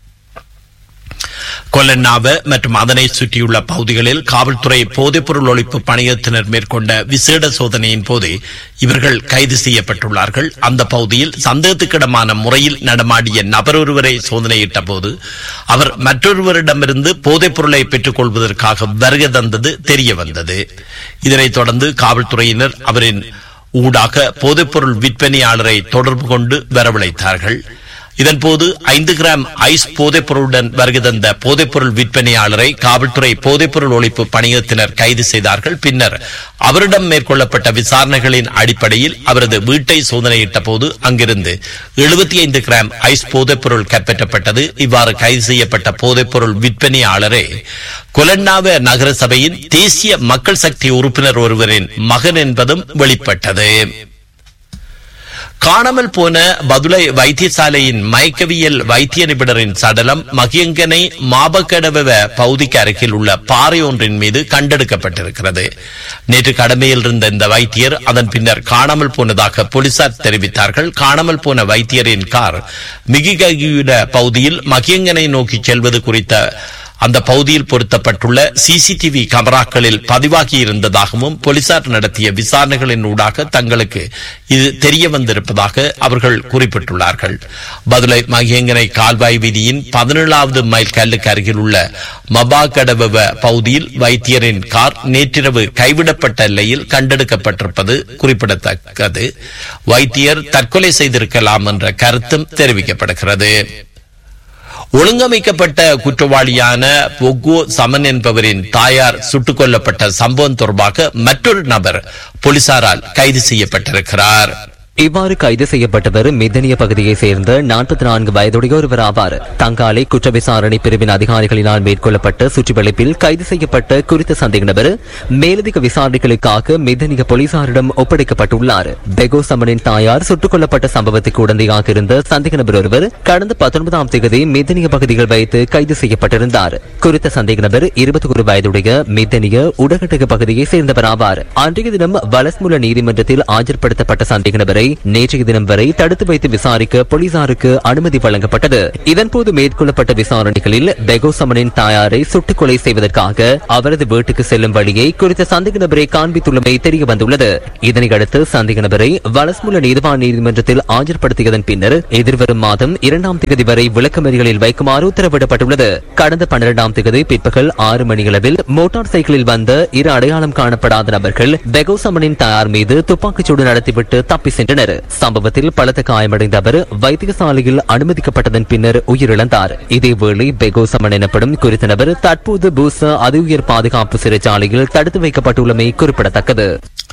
கொல்லன்னாவ மற்றும் அதனை சுற்றியுள்ள பகுதிகளில் காவல்துறை போதைப்பொருள் ஒழிப்பு பணியத்தினர் மேற்கொண்ட விசேட சோதனையின் போது இவர்கள் கைது செய்யப்பட்டுள்ளார்கள் அந்த பகுதியில் சந்தேகத்துக்கிடமான முறையில் நடமாடிய நபர் ஒருவரை சோதனையிட்ட போது அவர் மற்றொருவரிடமிருந்து போதைப் பொருளை பெற்றுக் கொள்வதற்காக வருகை தந்தது தெரிய வந்தது இதனைத் தொடர்ந்து காவல்துறையினர் அவரின் ஊடாக போதைப்பொருள் விற்பனையாளரை தொடர்பு கொண்டு வரவழைத்தார்கள் இதன்போது ஐந்து கிராம் ஐஸ் போதைப்பொருளுடன் வருகை தந்த போதைப்பொருள் விற்பனையாளரை காவல்துறை போதைப்பொருள் ஒழிப்பு பணியத்தினர் கைது செய்தார்கள் பின்னர் அவரிடம் மேற்கொள்ளப்பட்ட விசாரணைகளின் அடிப்படையில் அவரது வீட்டை சோதனையிட்ட போது அங்கிருந்து எழுபத்தி ஐந்து கிராம் ஐஸ் போதைப்பொருள் கைப்பற்றப்பட்டது இவ்வாறு கைது செய்யப்பட்ட போதைப்பொருள் விற்பனையாளரே கொலன்னாவ நகர சபையின் தேசிய மக்கள் சக்தி உறுப்பினர் ஒருவரின் மகன் என்பதும் வெளிப்பட்டது காணாமல் போன பதுளை வைத்தியசாலையின் மயக்கவியல் வைத்திய நிபுணரின் சடலம் மகியங்கனை மாபக்கடவ பகுதிக்கு அருகில் உள்ள பாறை ஒன்றின் மீது கண்டெடுக்கப்பட்டிருக்கிறது நேற்று கடமையில் இருந்த இந்த வைத்தியர் அதன் பின்னர் காணாமல் போனதாக போலீசார் தெரிவித்தார்கள் காணாமல் போன வைத்தியரின் கார் மிகிககியுட பகுதியில் மகியங்கனை நோக்கி செல்வது குறித்த அந்த பகுதியில் பொருத்தப்பட்டுள்ள சிசிடிவி கேமராக்களில் பதிவாகி இருந்ததாகவும் போலீசார் நடத்திய விசாரணைகளின் ஊடாக தங்களுக்கு இது தெரிய வந்திருப்பதாக அவர்கள் குறிப்பிட்டுள்ளார்கள் பதுளை மகேங்கனை கால்வாய் வீதியின் பதினேழாவது மைல் கல்லுக்கு அருகில் உள்ள மபாகடவ பகுதியில் வைத்தியரின் கார் நேற்றிரவு கைவிடப்பட்ட நிலையில் கண்டெடுக்கப்பட்டிருப்பது குறிப்பிடத்தக்கது வைத்தியர் தற்கொலை செய்திருக்கலாம் என்ற கருத்தும் தெரிவிக்கப்படுகிறது ஒழுங்கமைக்கப்பட்ட குற்றவாளியான பொகு சமன் என்பவரின் தாயார் சுட்டுக் கொல்லப்பட்ட சம்பவம் தொடர்பாக மற்றொரு நபர் போலீசாரால் கைது செய்யப்பட்டிருக்கிறார் இவ்வாறு கைது செய்யப்பட்டவர் மிதனிய பகுதியைச் சேர்ந்த நாற்பத்தி நான்கு வயதுடைய ஒருவர் ஆவார் தங்காலை குற்ற விசாரணை பிரிவின் அதிகாரிகளினால் மேற்கொள்ளப்பட்ட சுற்றிவளைப்பில் கைது செய்யப்பட்ட குறித்த சந்தேக நபர் மேலதிக விசாரணைகளுக்காக மிதனிய போலீசாரிடம் ஒப்படைக்கப்பட்டுள்ளார் பெகோ சமனின் தாயார் சுட்டுக் கொல்லப்பட்ட சம்பவத்துக்கு உடந்தையாக இருந்த சந்தேக நபர் ஒருவர் கடந்த பத்தொன்பதாம் தேதி மிதனிய பகுதியில் வைத்து கைது செய்யப்பட்டிருந்தார் குறித்த சந்தேக நபர் இருபத்தி ஒரு வயதுடைய மிதனிய உடகட்டக பகுதியைச் சேர்ந்தவர் ஆவார் அன்றைய தினம் வலஸ்முல நீதிமன்றத்தில் ஆஜர்படுத்தப்பட்ட சந்தேக நபரை நேற்றைய தினம் வரை தடுத்து வைத்து விசாரிக்க போலீசாருக்கு அனுமதி வழங்கப்பட்டது இதன்போது மேற்கொள்ளப்பட்ட விசாரணைகளில் பெகோ சமனின் தாயாரை சுட்டுக் கொலை செய்வதற்காக அவரது வீட்டுக்கு செல்லும் வழியை குறித்த சந்தேக நபரை காண்பித்துள்ளமை தெரிய வந்துள்ளது இதனையடுத்து சந்தேக நபரை வலஸ்முல நீதிவான் நீதிமன்றத்தில் ஆஜர்படுத்தியதன் பின்னர் எதிர்வரும் மாதம் இரண்டாம் தேதி வரை விளக்கமறிகளில் வைக்குமாறு உத்தரவிடப்பட்டுள்ளது கடந்த பன்னிரண்டாம் தேதி பிற்பகல் ஆறு மணியளவில் மோட்டார் சைக்கிளில் வந்த இரு அடையாளம் காணப்படாத நபர்கள் பெகோ சமனின் தாயார் மீது துப்பாக்கிச்சூடு நடத்திவிட்டு தப்பி சென்றனர் சம்பவத்தில் பலத்த காயமடைந்த அவர் வைத்தியசாலையில் அனுமதிக்கப்பட்டதன் பின்னர் உயிரிழந்தார் இதேவேளை பெகோ சமன் எனப்படும் குறித்த நபர் தற்போது பூசா அதி உயர் பாதுகாப்பு சிறைச்சாலையில் தடுத்து வைக்கப்பட்டுள்ளமை குறிப்பிடத்தக்கது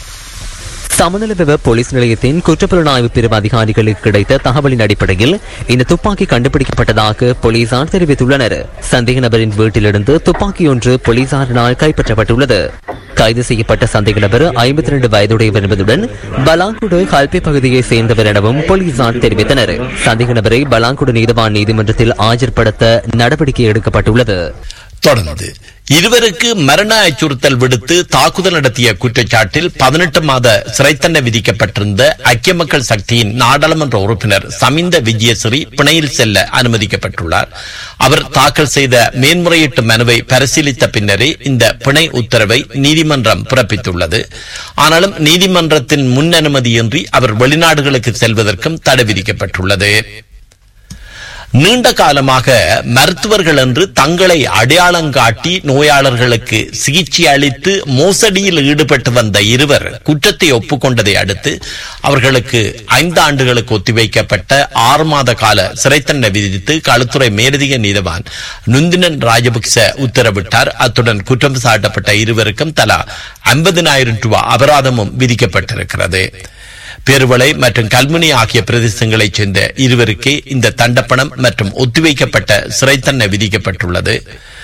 சமநலவிவ போலீஸ் நிலையத்தின் குற்றப்புலனாய்வு பிரிவு அதிகாரிகளுக்கு கிடைத்த தகவலின் அடிப்படையில் இந்த துப்பாக்கி கண்டுபிடிக்கப்பட்டதாக போலீசார் தெரிவித்துள்ளனர் சந்தேக நபரின் வீட்டிலிருந்து துப்பாக்கி ஒன்று போலீசாரினால் கைப்பற்றப்பட்டுள்ளது கைது செய்யப்பட்ட சந்தேக நபர் ஐம்பத்தி ரெண்டு வயதுடையவர் என்பதுடன் பலாங்குடு கல்பி பகுதியை சேர்ந்தவர் எனவும் போலீசார் தெரிவித்தனர் சந்தேக நபரை பலாங்குடு நீதவான் நீதிமன்றத்தில் ஆஜர்படுத்த நடவடிக்கை எடுக்கப்பட்டுள்ளது தொடர்ந்து இருவருக்கு மரண அச்சுறுத்தல் விடுத்து தாக்குதல் நடத்திய குற்றச்சாட்டில் பதினெட்டு மாத சிறை தண்டனை விதிக்கப்பட்டிருந்த ஐக்கிய மக்கள் சக்தியின் நாடாளுமன்ற உறுப்பினர் சமிந்த விஜயசிறி பிணையில் செல்ல அனுமதிக்கப்பட்டுள்ளார் அவர் தாக்கல் செய்த மேன்முறையீட்டு மனுவை பரிசீலித்த பின்னரே இந்த பிணை உத்தரவை நீதிமன்றம் பிறப்பித்துள்ளது ஆனாலும் நீதிமன்றத்தின் முன் அனுமதியின்றி அவர் வெளிநாடுகளுக்கு செல்வதற்கும் தடை விதிக்கப்பட்டுள்ளது நீண்ட காலமாக மருத்துவர்கள் என்று தங்களை அடையாளம் காட்டி நோயாளர்களுக்கு சிகிச்சை அளித்து மோசடியில் ஈடுபட்டு வந்த இருவர் குற்றத்தை ஒப்புக்கொண்டதை அடுத்து அவர்களுக்கு ஐந்து ஆண்டுகளுக்கு ஒத்திவைக்கப்பட்ட ஆறு மாத கால சிறை தண்டனை விதித்து களுத்துறை மேலதிக நீதவான் நுந்தினன் ராஜபக்ச உத்தரவிட்டார் அத்துடன் குற்றம் சாட்டப்பட்ட இருவருக்கும் தலா ஐம்பதினாயிரம் ரூபாய் அபராதமும் விதிக்கப்பட்டிருக்கிறது பேருவளை மற்றும் கல்முனி ஆகிய பிரதேசங்களைச் சேர்ந்த இருவருக்கே இந்த தண்டப்பணம் மற்றும் ஒத்திவைக்கப்பட்ட சிறை தண்டனை விதிக்கப்பட்டுள்ளது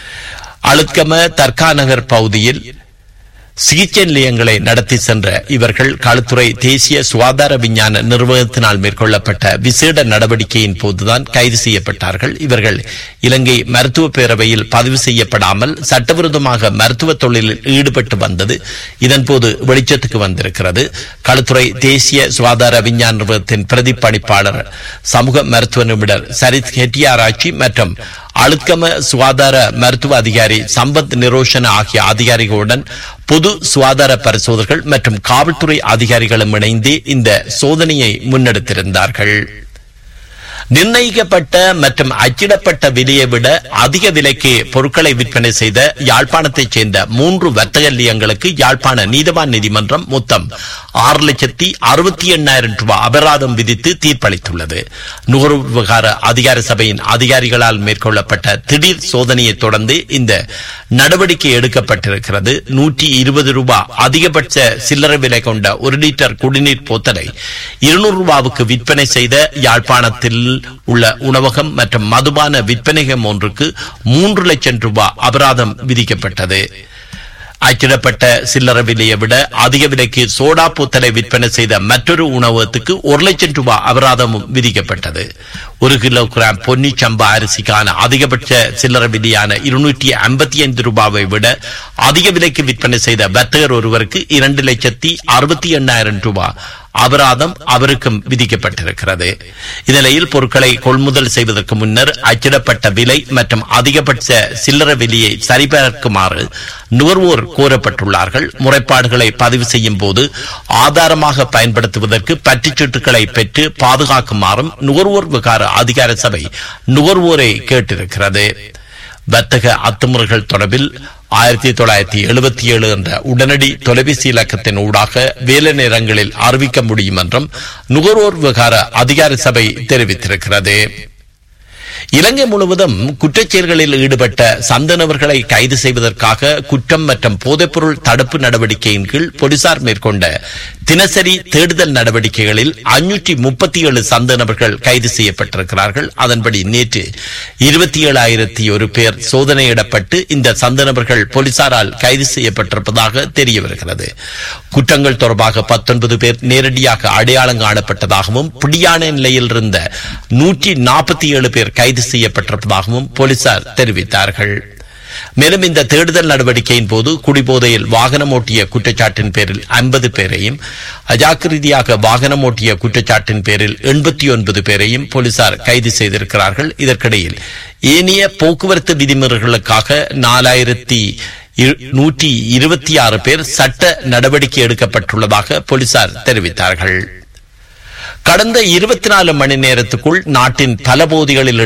அழுத்கம தர்கா நகர் பகுதியில் சிகிச்சை நிலையங்களை நடத்தி சென்ற இவர்கள் களுத்துறை தேசிய சுகாதார விஞ்ஞான நிறுவனத்தினால் மேற்கொள்ளப்பட்ட விசேட நடவடிக்கையின் போதுதான் கைது செய்யப்பட்டார்கள் இவர்கள் இலங்கை மருத்துவ பேரவையில் பதிவு செய்யப்படாமல் சட்டவிரோதமாக மருத்துவ தொழிலில் ஈடுபட்டு வந்தது இதன்போது வெளிச்சத்துக்கு வந்திருக்கிறது களுத்துறை தேசிய சுகாதார விஞ்ஞான நிறுவனத்தின் பிரதிப்பணிப்பாளர் சமூக மருத்துவ நிபுணர் சரித் ஹெட்டியாராய்ச்சி மற்றும் அழுத்கம சுகாதார மருத்துவ அதிகாரி சம்பத் நிரோஷன ஆகிய அதிகாரிகளுடன் பொது சுகாதார பரிசோதகர்கள் மற்றும் காவல்துறை அதிகாரிகளும் இணைந்து இந்த சோதனையை முன்னெடுத்திருந்தார்கள் நிர்ணயிக்கப்பட்ட மற்றும் அச்சிடப்பட்ட விலையை விட அதிக விலைக்கு பொருட்களை விற்பனை செய்த யாழ்ப்பாணத்தைச் சேர்ந்த மூன்று வர்த்தக நிலையங்களுக்கு யாழ்ப்பாண நீதவான் நீதிமன்றம் மொத்தம் ஆறு லட்சத்தி அறுபத்தி எண்ணாயிரம் ரூபாய் அபராதம் விதித்து தீர்ப்பளித்துள்ளது நுகர்வு விவகார அதிகார சபையின் அதிகாரிகளால் மேற்கொள்ளப்பட்ட திடீர் சோதனையை தொடர்ந்து இந்த நடவடிக்கை எடுக்கப்பட்டிருக்கிறது நூற்றி இருபது ரூபாய் அதிகபட்ச சில்லறை விலை கொண்ட ஒரு லிட்டர் குடிநீர் போத்தலை இருநூறு ரூபாவுக்கு விற்பனை செய்த யாழ்ப்பாணத்தில் உள்ள உணவகம் மற்றும் மதுபான விற்பனைகம் ஒன்றுக்கு மூன்று லட்சம் ரூபாய் அபராதம் விதிக்கப்பட்டது அச்சிடப்பட்ட சில்லறை விலையை விட அதிக விலைக்கு சோடா பூத்தலை விற்பனை செய்த மற்றொரு உணவகத்துக்கு ஒரு லட்சம் ரூபாய் அபராதமும் விதிக்கப்பட்டது ஒரு கிலோகிராம் பொன்னி சம்பா அரிசிக்கான அதிகபட்ச சில்லறை விலையான இருநூற்றி ஐம்பத்தி ஐந்து ரூபாவை விட அதிக விலைக்கு விற்பனை செய்த வர்த்தகர் ஒருவருக்கு இரண்டு லட்சத்தி அறுபத்தி எண்ணாயிரம் ரூபாய் அபராதம் அவருக்கும் விதிக்கப்பட்டிருக்கிறது இந்நிலையில் பொருட்களை கொள்முதல் செய்வதற்கு முன்னர் அச்சிடப்பட்ட விலை மற்றும் அதிகபட்ச சில்லறை விலையை சரிபார்க்குமாறு நுகர்வோர் கோரப்பட்டுள்ளார்கள் முறைப்பாடுகளை பதிவு செய்யும் போது ஆதாரமாக பயன்படுத்துவதற்கு பற்றுச்சீட்டுகளை பெற்று பாதுகாக்குமாறும் நுகர்வோர் விகார அதிகார சபை நுகர்வோரை கேட்டிருக்கிறது வர்த்தக அத்துமுறைகள் தொடர்பில் ஆயிரத்தி தொள்ளாயிரத்தி எழுபத்தி ஏழு என்ற உடனடி தொலைபேசி இலக்கத்தின் ஊடாக வேலை நேரங்களில் அறிவிக்க முடியும் என்றும் நுகர்வோர் விவகார அதிகார சபை தெரிவித்திருக்கிறது இலங்கை முழுவதும் குற்றச்செயல்களில் ஈடுபட்ட சந்தனவர்களை கைது செய்வதற்காக குற்றம் மற்றும் போதைப்பொருள் தடுப்பு நடவடிக்கையின் கீழ் போலீசார் மேற்கொண்ட தினசரி தேடுதல் நடவடிக்கைகளில் அஞ்சூற்றி முப்பத்தி ஏழு சந்தனவர்கள் கைது செய்யப்பட்டிருக்கிறார்கள் அதன்படி நேற்று இருபத்தி ஏழாயிரத்தி ஒரு பேர் சோதனையிடப்பட்டு இந்த சந்தனவர்கள் போலீசாரால் கைது செய்யப்பட்டிருப்பதாக தெரிய வருகிறது குற்றங்கள் தொடர்பாக பத்தொன்பது பேர் நேரடியாக அடையாளம் காணப்பட்டதாகவும் பிடியான நிலையில் இருந்த நூற்றி நாற்பத்தி ஏழு பேர் கைது செய்யப்பட்டிருப்பதாகவும் போலீசார் தெரிவித்தார்கள் மேலும் இந்த தேடுதல் நடவடிக்கையின் போது குடிபோதையில் வாகனம் ஓட்டிய குற்றச்சாட்டின் பேரில் ஐம்பது பேரையும் அஜாக்கிரதையாக வாகனம் ஓட்டிய குற்றச்சாட்டின் பேரில் எண்பத்தி ஒன்பது பேரையும் போலீசார் கைது செய்திருக்கிறார்கள் இதற்கிடையில் ஏனைய போக்குவரத்து விதிமுறைகளுக்காக நாலாயிரத்தி நூற்றி இருபத்தி ஆறு பேர் சட்ட நடவடிக்கை எடுக்கப்பட்டுள்ளதாக போலீசார் தெரிவித்தார்கள் கடந்த இருபத்தி நாலு மணி நேரத்துக்குள் நாட்டின் பல பகுதிகளில்